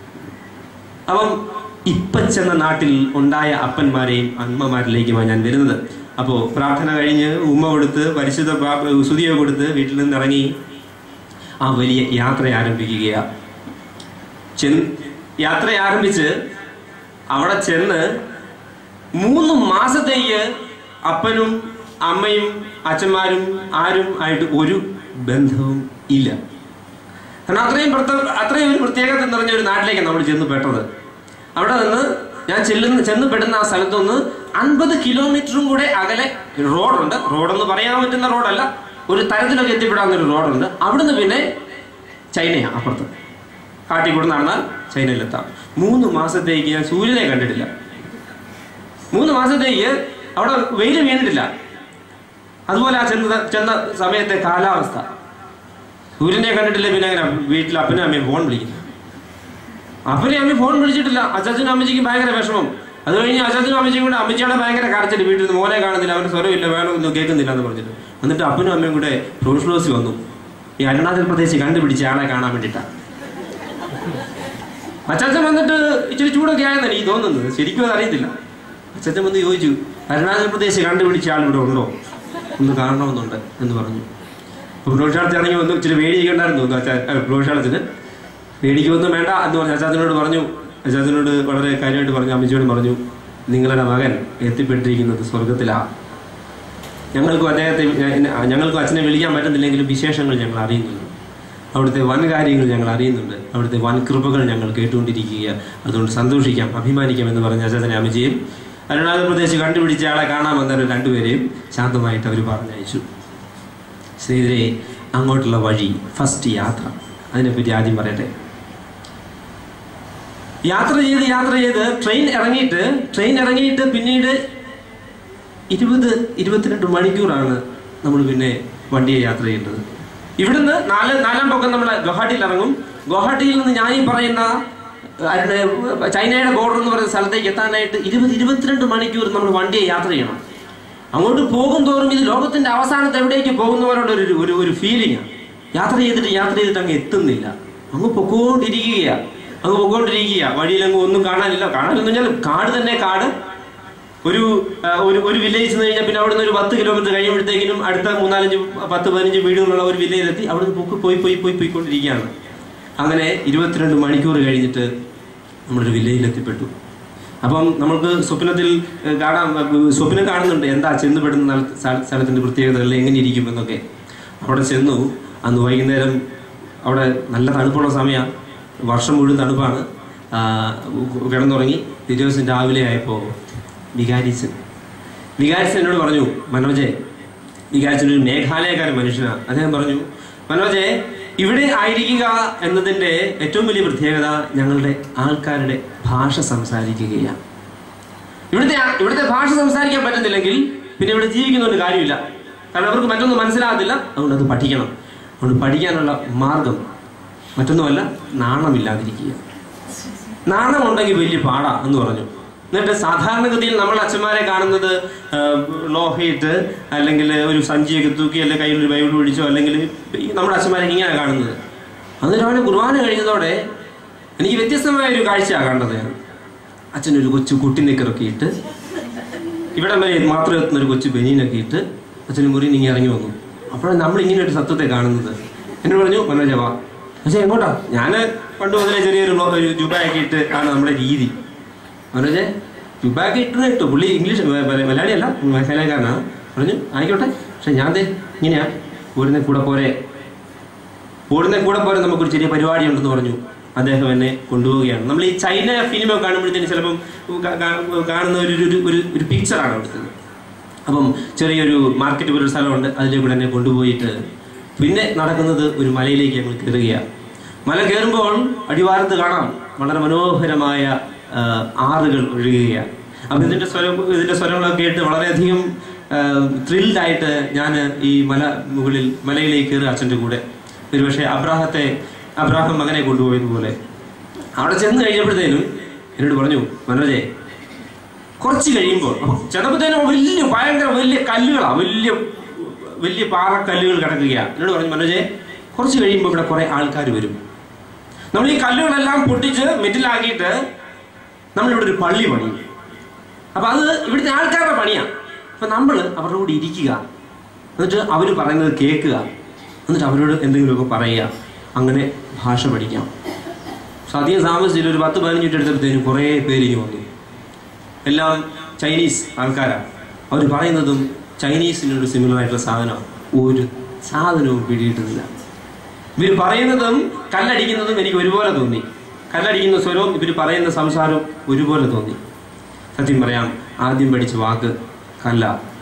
A: അപ്പം ഇപ്പം ചെന്ന നാട്ടിൽ ഉണ്ടായ അപ്പന്മാരെയും അമ്മമാരിലേക്കുമാണ് ഞാൻ വരുന്നത് അപ്പോൾ പ്രാർത്ഥന കഴിഞ്ഞ് ഉമ്മ കൊടുത്ത് പരിശുദ്ധ പ്രാ- സ്തുതിയോ കൊടുത്ത് വീട്ടിൽ നിന്ന് ഇറങ്ങി ആ വലിയ യാത്ര ആരംഭിക്കുകയാണ് ചെന്ന് യാത്ര ആരംഭിച്ച് അവിടെ ചെന്ന് മൂന്ന് മാസത്തേക്ക് അപ്പനും അമ്മയും അച്ഛന്മാരും ആരും ആയിട്ട് ഒരു ബന്ധവും ഇല്ല കാരണം അത്രയും പ്രത്യേക അത്രയും ഒരു പ്രത്യേകത നിറഞ്ഞ ഒരു നാട്ടിലേക്കാണ് നമ്മൾ ചെന്ന് പെട്ടത് അവിടെ നിന്ന് ഞാൻ ചെല്ലുന്ന ചെന്ന് പെടുന്ന ആ സ്ഥലത്തു നിന്ന് അൻപത് കിലോമീറ്ററും കൂടെ അകലെ റോഡുണ്ട് റോഡെന്ന് പറയാൻ പറ്റുന്ന റോഡല്ല ഒരു തരത്തിലൊക്കെ എത്തിപ്പെടാവുന്ന ഒരു റോഡുണ്ട് അവിടുന്ന് പിന്നെ ചൈനയാണ് അപ്പുറത്ത് കാട്ടിൽ കൂടെ നടന്നാൽ ചൈനയിലെത്താം മൂന്ന് മാസത്തേക്ക് ഞാൻ സൂര്യനെ കണ്ടിട്ടില്ല മൂന്ന് മാസത്തേക്ക് അവിടെ വെയിൽ വീണിട്ടില്ല അതുപോലെ ആ ചെന്ന ചെന്ന സമയത്തെ കാലാവസ്ഥ സൂര്യനെ കണ്ടിട്ടില്ല പിന്നെ അങ്ങനെ വീട്ടിൽ അപ്പനും അമ്മയും ഫോൺ വിളിക്കുന്നു അപ്പനെയും അമ്മയും ഫോൺ വിളിച്ചിട്ടില്ല അച്ചാച്ചനും അമ്മച്ചിക്കും ഭയങ്കര വിഷമം അത് കഴിഞ്ഞ് അച്ചാച്ചനും അമ്മച്ചിയും കൂടെ അമ്മച്ചിയുടെ ഭയങ്കര കരച്ചിട്ട് വീട്ടിൽ നിന്ന് മോനെ കാണുന്നില്ല അവന്റെ സ്വരമില്ല വേണമൊന്നും കേൾക്കുന്നില്ല എന്ന് പറഞ്ഞിട്ട് എന്നിട്ട് അപ്പനും അമ്മയും കൂടെ പ്രൊഫഷണൽസ് വന്നു ഈ അരുണാചൽ പ്രദേശ് കണ്ടുപിടിച്ച ആളെ കാണാൻ വേണ്ടിയിട്ടാണ് അച്ചാച്ചൻ വന്നിട്ട് ഇച്ചിരി ചൂടൊക്കെ ആയെന്നാണ് എനിക്ക് തോന്നുന്നത് ശരിക്കും അത് അറിയത്തില്ല അച്ചാച്ചൻ വന്ന് ചോദിച്ചു അരുണാചൽ പ്രദേശ് കണ്ടുപിടിച്ച ആൾ ഇവിടെ ഉണ്ടോ ഒന്ന് കാണണമെന്നുണ്ട് എന്ന് പറഞ്ഞു അപ്പോൾ പ്രോഷാളത്തിൽ ഇറങ്ങി വന്നു ഇച്ചിരി പേടിക്കണ്ടായിരുന്നു പ്രോഷാളത്തിന് പേടിക്കൊന്നും വേണ്ട എന്ന് പറഞ്ഞു അച്ചാച്ചനോട് പറഞ്ഞു അച്ചാച്ചനോട് വളരെ കാര്യമായിട്ട് പറഞ്ഞു അമ്മച്ചിയോട് പറഞ്ഞു നിങ്ങളുടെ മകൻ എത്തിപ്പെട്ടിരിക്കുന്നത് സ്വർഗത്തിലാണ് ഞങ്ങൾക്കും അദ്ദേഹത്തെ ഞങ്ങൾക്കും അച്ഛനെ വിളിക്കാൻ പറ്റുന്നില്ലെങ്കിലും വിശേഷങ്ങൾ ഞങ്ങൾ അറിയുന്നുണ്ട് അവിടുത്തെ വൻ കാര്യങ്ങൾ ഞങ്ങൾ അറിയുന്നുണ്ട് അവിടുത്തെ വൻ കൃപകൾ ഞങ്ങൾ കേട്ടുകൊണ്ടിരിക്കുക അതുകൊണ്ട് സന്തോഷിക്കാം അഭിമാനിക്കാം എന്ന് പറഞ്ഞ അച്ഛനെ അമ്മച്ചിയും അരുണാചൽ പ്രദേശ് കണ്ടുപിടിച്ച ആളെ കാണാൻ വന്ന രണ്ടുപേരെയും ശാന്തമായിട്ട് അവർ പറഞ്ഞയച്ചു സ്നേഹിതരെ അങ്ങോട്ടുള്ള വഴി ഫസ്റ്റ് യാത്ര അതിനെപ്പറ്റി ആദ്യം പറയട്ടെ യാത്ര ചെയ്ത് യാത്ര ചെയ്ത് ട്രെയിൻ ഇറങ്ങിയിട്ട് ട്രെയിൻ ഇറങ്ങിയിട്ട് പിന്നീട് ഇരുപത് ഇരുപത്തിരണ്ട് മണിക്കൂറാണ് നമ്മൾ പിന്നെ വണ്ടിയെ യാത്ര ചെയ്യേണ്ടത് ഇവിടുന്ന് നാല് നാലാം പൊക്കം നമ്മൾ ഗുവാഹട്ടിയിൽ ഇറങ്ങും ഗുവാഹട്ടിയിൽ നിന്ന് ഞാൻ ഈ പറയുന്ന അരുടെ ചൈനയുടെ ബോർഡർ എന്ന് പറയുന്ന സ്ഥലത്തേക്ക് എത്താനായിട്ട് ഇരുപത് ഇരുപത്തിരണ്ട് മണിക്കൂർ നമ്മൾ വണ്ടിയെ യാത്ര ചെയ്യണം അങ്ങോട്ട് പോകും തോറും ഇത് ലോകത്തിന്റെ അവസാനത്ത് എവിടേക്ക് പോകുന്ന പോലുള്ള ഒരു ഒരു ഒരു ഫീലിംഗ് യാത്ര ചെയ്തിട്ട് യാത്ര ചെയ്തിട്ട് അങ്ങ് എത്തുന്നില്ല അങ്ങ് പൊക്കോണ്ടിരിക്കുക അങ്ങ് പൊക്കോണ്ടിരിക്കുക വഴിയിലങ്ങ് ഒന്നും കാണാനില്ല കാണാനെന്ന് പറഞ്ഞാൽ കാട് തന്നെ കാട് ഒരു ആ, ഒരു ഒരു വില്ലേജ് ചെന്ന് കഴിഞ്ഞാൽ പിന്നെ അവിടുന്ന് ഒരു പത്ത് കിലോമീറ്റർ കഴിയുമ്പോഴത്തേക്കിനും അടുത്ത മൂന്നാലഞ്ച് പത്ത് പതിനഞ്ച് വീടുകളുള്ള ഒരു വില്ലേജിലെത്തി അവിടുന്ന് പൊക്ക് പോയി പോയി പോയി പോയിക്കൊണ്ടിരിക്കുകയാണ് അങ്ങനെ ഇരുപത്തിരണ്ട് മണിക്കൂർ കഴിഞ്ഞിട്ട് നമ്മളൊരു വില്ലേജിൽ എത്തിപ്പെട്ടു അപ്പം നമുക്ക് സ്വപ്നത്തിൽ ഏഹ്, കാണാം ഏഹ്, സ്വപ്നം കാണുന്നുണ്ട് എന്താ ചെന്നുപെടുന്ന സ്ഥല- സ്ഥല- സ്ഥലത്തിന്റെ പ്രത്യേകതകൾ എങ്ങനെ ഇരിക്കും എന്നൊക്കെ അവിടെ ചെന്നു അന്ന് വൈകുന്നേരം അവിടെ നല്ല തണുപ്പുള്ള സമയമാണ് വർഷം മുഴുവൻ തണുപ്പാണ് ആ, കിടന്നുറങ്ങി പിറ്റേ ദിവസം രാവിലെ ആയപ്പോൾ വികാരിച്ചൻ വികാരിച്ചൻ എന്നോട് പറഞ്ഞു മനോജെ വികാരിച്ചൻ ഒരു മേഘാലയക്കാരൻ മനുഷ്യനാണ് അദ്ദേഹം പറഞ്ഞു മനോജെ ഇവിടെ ആയിരിക്കുക എന്നതിന്റെ ഏറ്റവും വലിയ പ്രത്യേകത ഞങ്ങളുടെ ആൾക്കാരുടെ ഭാഷ സംസാരിക്കുകയാണ് ഇവിടുത്തെ ഇവിടുത്തെ ഭാഷ സംസാരിക്കാൻ പറ്റുന്നില്ലെങ്കിൽ പിന്നെ ഇവിടെ ജീവിക്കുന്നതുകൊണ്ട് കാര്യമില്ല കാരണം അവർക്ക് മറ്റൊന്നും മനസ്സിലാകത്തില്ല അതുകൊണ്ട് അത് പഠിക്കണം അതുകൊണ്ട് പഠിക്കാനുള്ള മാർഗം മറ്റൊന്നുമല്ല നാണമില്ലാതിരിക്കുക നാണമുണ്ടെങ്കിൽ വലിയ പാടാ എന്ന് പറഞ്ഞു എന്നിട്ട് സാധാരണഗതിയിൽ നമ്മൾ അച്ഛന്മാരെ കാണുന്നത് ആ, ലോഹയിട്ട് അല്ലെങ്കിൽ ഒരു സഞ്ചിയൊക്കെ തൂക്കി അല്ലെങ്കിൽ കയ്യിൽ ഒരു ബൈബിൾ പിടിച്ചോ അല്ലെങ്കിൽ ഈ നമ്മുടെ അച്ഛന്മാരെ ഇങ്ങനെ കാണുന്നത് അന്നേരം അവന് കുർബാന കഴിഞ്ഞതോടെ എനിക്ക് വ്യത്യസ്തമായ ഒരു കാഴ്ചയാണ് കണ്ടത് ഞാൻ അച്ഛനൊരു കൊച്ചു കുട്ടി നിക്കറൊക്കെ ഇട്ട് ഇവിടെ വരെ മാത്രം എത്തുന്ന ഒരു കൊച്ചു ബനീനൊക്കെ ഇട്ട് അച്ഛന് മുറി നീങ്ങി ഇറങ്ങി വന്നു അപ്പോഴാണ് നമ്മൾ ഇങ്ങനെ ഒരു സത്യത്തെ കാണുന്നത് എന്നോട് പറഞ്ഞു മനോജ വാ പക്ഷേ എങ്ങോട്ടാ ഞാൻ പണ്ട് മുതലേ ചെറിയൊരു ബ്ലോ- ഒരു ജുബയൊക്കെ ഇട്ട് ആണ് നമ്മുടെ രീതി മനോജെ ജുബയൊക്കെ ഇട്ട് ഇട്ടു പുള്ളി ഇംഗ്ലീഷ് മ- മ- മലയാളിയല്ല മേഘാലയക്കാരനാണ് പറഞ്ഞു ആയിക്കോട്ടെ പക്ഷെ ഞാൻ ദേ ഇങ്ങനെയാ ഊരിനെ കൂടെ പോരെ ഊരിനെ കൂടെ പോരെ നമുക്കൊരു ചെറിയ പരിപാടി ഉണ്ടെന്ന് പറഞ്ഞു അദ്ദേഹം എന്നെ കൊണ്ടുപോവുകയാണ് നമ്മൾ ഈ ചൈന ഫിലിം കാണുമ്പോഴത്തേന് ചിലപ്പം കാ- കാ- കാണുന്ന ഒരു ഒരു- ഒരു ഒരു പിക്ചറാണ് അവിടുത്തെ അപ്പം ചെറിയൊരു മാർക്കറ്റ് പോലൊരു സ്ഥലമുണ്ട് അതിലേക്കൂടെ എന്നെ കൊണ്ടുപോയിട്ട് പിന്നെ നടക്കുന്നത് ഒരു മലയിലേക്ക് ഞങ്ങൾ കയറുകയാണ് മല കയറുമ്പോൾ അടിവാരത്ത് കാണാം വളരെ മനോഹരമായ ആ, ആറുകൾ ഒഴുകുകയാണ് അപ്പം ഇതിന്റെ സ്വരം ഇതിന്റെ സ്വരങ്ങളൊക്കെ കേട്ട് വളരെയധികം ത്രിൽഡ് ആയിട്ട് ഞാൻ ഈ മല മുകളിൽ മലയിലേക്ക് കയറി അച്ഛൻ്റെ കൂടെ ഒരുപക്ഷെ അബ്രാഹത്തെ അബ്രാഹം മകനെ കൊണ്ടുപോയതുപോലെ അവിടെ ചെന്ന് കഴിഞ്ഞപ്പോഴത്തേനും എന്നോട് പറഞ്ഞു മനോജേ കുറച്ച് കഴിയുമ്പോൾ ചെന്നപ്പോഴത്തേനും വലിയ ഭയങ്കര വലിയ കല്ലുകളാ വലിയ വലിയ പാറക്കല്ലുകൾ കിടക്കുകയാണ് എന്നോട് പറഞ്ഞു മനോജെ കുറച്ച് കഴിയുമ്പോൾ ഇവിടെ കുറെ ആൾക്കാർ വരും നമ്മൾ ഈ കല്ലുകളെല്ലാം പൊട്ടിച്ച് മെറ്റിലാക്കിയിട്ട് നമ്മളിവിടെ ഒരു പള്ളി പണിയും അപ്പൊ അത് ഇവിടുത്തെ ആൾക്കാരുടെ പണിയാണ് അപ്പൊ നമ്മൾ അവരുടെ കൂടെ ഇരിക്കുക എന്നിട്ട് അവർ പറയുന്നത് കേൾക്കുക എന്നിട്ട് അവരോട് എന്തെങ്കിലുമൊക്കെ പറയുക അങ്ങനെ ഭാഷ പഠിക്കാം പക്ഷെ അധികം താമസിച്ചില്ല ഒരു പത്ത് പതിനഞ്ച് മിനിറ്റ് എടുത്തപ്പോഴത്തേനും കുറേ പേര് ഇനി വന്നു എല്ലാം ചൈനീസ് ആൾക്കാരാണ് അവർ പറയുന്നതും ചൈനീസിനോട് സിമിലർ ആയിട്ടുള്ള സാധനം ഒരു സാധനവും പിടിയിട്ടുന്നില്ല ഇവർ പറയുന്നതും കല്ലടിക്കുന്നതും എനിക്ക് ഒരുപോലെ തോന്നി കല്ലടിക്കുന്ന സ്വരവും ഇവർ പറയുന്ന സംസാരവും ഒരുപോലെ തോന്നി സത്യം പറയാം ആദ്യം പഠിച്ച വാക്ക് കല്ല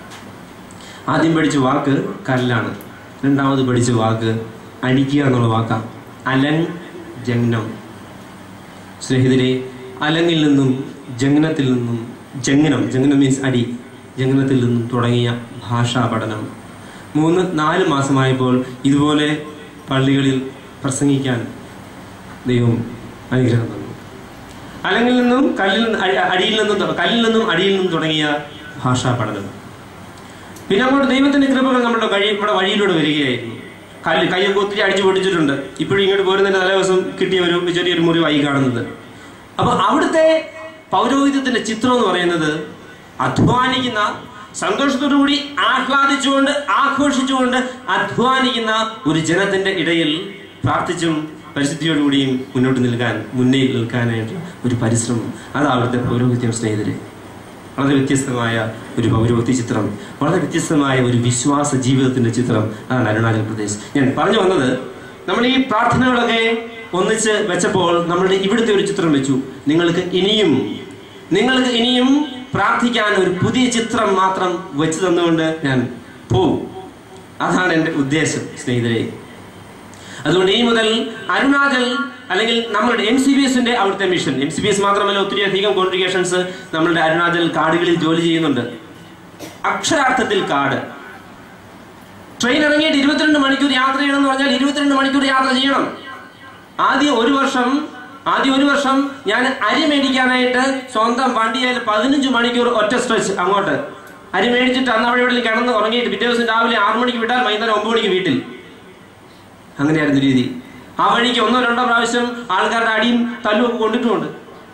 A: ആദ്യം പഠിച്ച വാക്ക് കല്ലാണ് രണ്ടാമത് പഠിച്ച വാക്ക് അടിക്കുക എന്നുള്ള വാക്കാണ് അലൻ ജഗ്നം സ്നേഹിതരെ അലങ്ങിൽ നിന്നും ജംഗനത്തിൽ നിന്നും ജംഗനം ജംഗനം മീൻസ് അടി ജംഗനത്തിൽ നിന്നും തുടങ്ങിയ ഭാഷാ പഠനം മൂന്ന് നാല് മാസമായപ്പോൾ ഇതുപോലെ പള്ളികളിൽ പ്രസംഗിക്കാൻ ദൈവം അനുഗ്രഹം തന്നു അലങ്ങിൽ നിന്നും കല്ലിൽ നിന്ന് അടി- അടിയിൽ നിന്നും തൊ- കല്ലിൽ നിന്നും അടിയിൽ നിന്നും തുടങ്ങിയ ഭാഷാ പഠനം പിന്നെ അങ്ങോട്ട് ദൈവത്തിന്റെ കൃപകൾ നമ്മുടെ വഴി നമ്മുടെ വഴിയിലൂടെ വരികയായിരുന്നു കല്ല് കയ്യൊക്കെ ഒത്തിരി അടിച്ചു പൊട്ടിച്ചിട്ടുണ്ട് ഇപ്പോഴും ഇങ്ങോട്ട് പോരുന്നതിന്റെ തലേദിവസം കിട്ടിയ ഒരു ചെറിയൊരു മുറിവായി കാണുന്നത് അപ്പൊ അവിടുത്തെ പൗരോഹിത്യത്തിന്റെ ചിത്രം എന്ന് പറയുന്നത് അധ്വാനിക്കുന്ന സന്തോഷത്തോടു കൂടി ആഹ്ലാദിച്ചുകൊണ്ട് ആഘോഷിച്ചുകൊണ്ട് അധ്വാനിക്കുന്ന ഒരു ജനത്തിന്റെ ഇടയിൽ പ്രാർത്ഥിച്ചും പരിശുദ്ധിയോടുകൂടിയും മുന്നോട്ട് നിൽക്കാൻ മുന്നിൽ നിൽക്കാനായിട്ടുള്ള ഒരു പരിശ്രമം അതാണ് അവിടുത്തെ പൗരോഹിത്യം സ്നേഹിതരെ വളരെ വ്യത്യസ്തമായ ഒരു പൗരോഹിത്യ ചിത്രം വളരെ വ്യത്യസ്തമായ ഒരു വിശ്വാസ ജീവിതത്തിന്റെ ചിത്രം അതാണ് അരുണാചൽ പ്രദേശ് ഞാൻ പറഞ്ഞു വന്നത് നമ്മൾ ഈ പ്രാർത്ഥനകളൊക്കെ ഒന്നിച്ച് വെച്ചപ്പോൾ നമ്മളുടെ ഇവിടുത്തെ ഒരു ചിത്രം വെച്ചു നിങ്ങൾക്ക് ഇനിയും നിങ്ങൾക്ക് ഇനിയും പ്രാർത്ഥിക്കാൻ ഒരു പുതിയ ചിത്രം മാത്രം വെച്ച് തന്നുകൊണ്ട് ഞാൻ പോവും അതാണ് എൻ്റെ ഉദ്ദേശം സ്നേഹിതരെ അതുകൊണ്ട് ഇനി മുതൽ അരുണാചൽ അല്ലെങ്കിൽ നമ്മളുടെ എം സി ബി എസിന്റെ അവിടുത്തെ mission M C B S മാത്രമല്ല ഒത്തിരി അധികം കോൺട്രിഗേഷൻസ് നമ്മളുടെ അരുണാചൽ കാടുകളിൽ ജോലി ചെയ്യുന്നുണ്ട് അക്ഷരാർത്ഥത്തിൽ കാട് ട്രെയിൻ ഇറങ്ങിയിട്ട് ഇരുപത്തിരണ്ട് മണിക്കൂർ യാത്ര ചെയ്യണം എന്ന് പറഞ്ഞാൽ ഇരുപത്തിരണ്ട് മണിക്കൂർ യാത്ര ചെയ്യണം ആദ്യം ഒരു വർഷം ആദ്യം ഒരു വർഷം ഞാൻ അരി മേടിക്കാനായിട്ട് സ്വന്തം വണ്ടിയിൽ പതിനഞ്ച് മണിക്കൂർ ഒറ്റ സ്ട്രെച്ച് അങ്ങോട്ട് അരി മേടിച്ചിട്ട് അന്ന് അവിടെ ഇവിടെ കിടന്ന് ഉറങ്ങിയിട്ട് പിറ്റേ ദിവസം രാവിലെ ആറു മണിക്ക് വിട്ടാൽ വൈകുന്നേരം ഒമ്പത് മണിക്ക് വീട്ടിൽ അങ്ങനെയായിരുന്നു രീതി ആ വഴിക്ക് ഒന്നോ രണ്ടോ പ്രാവശ്യം ആൾക്കാരുടെ അടിയും തല്ലും ഒക്കെ കൊണ്ടിട്ടുമുണ്ട്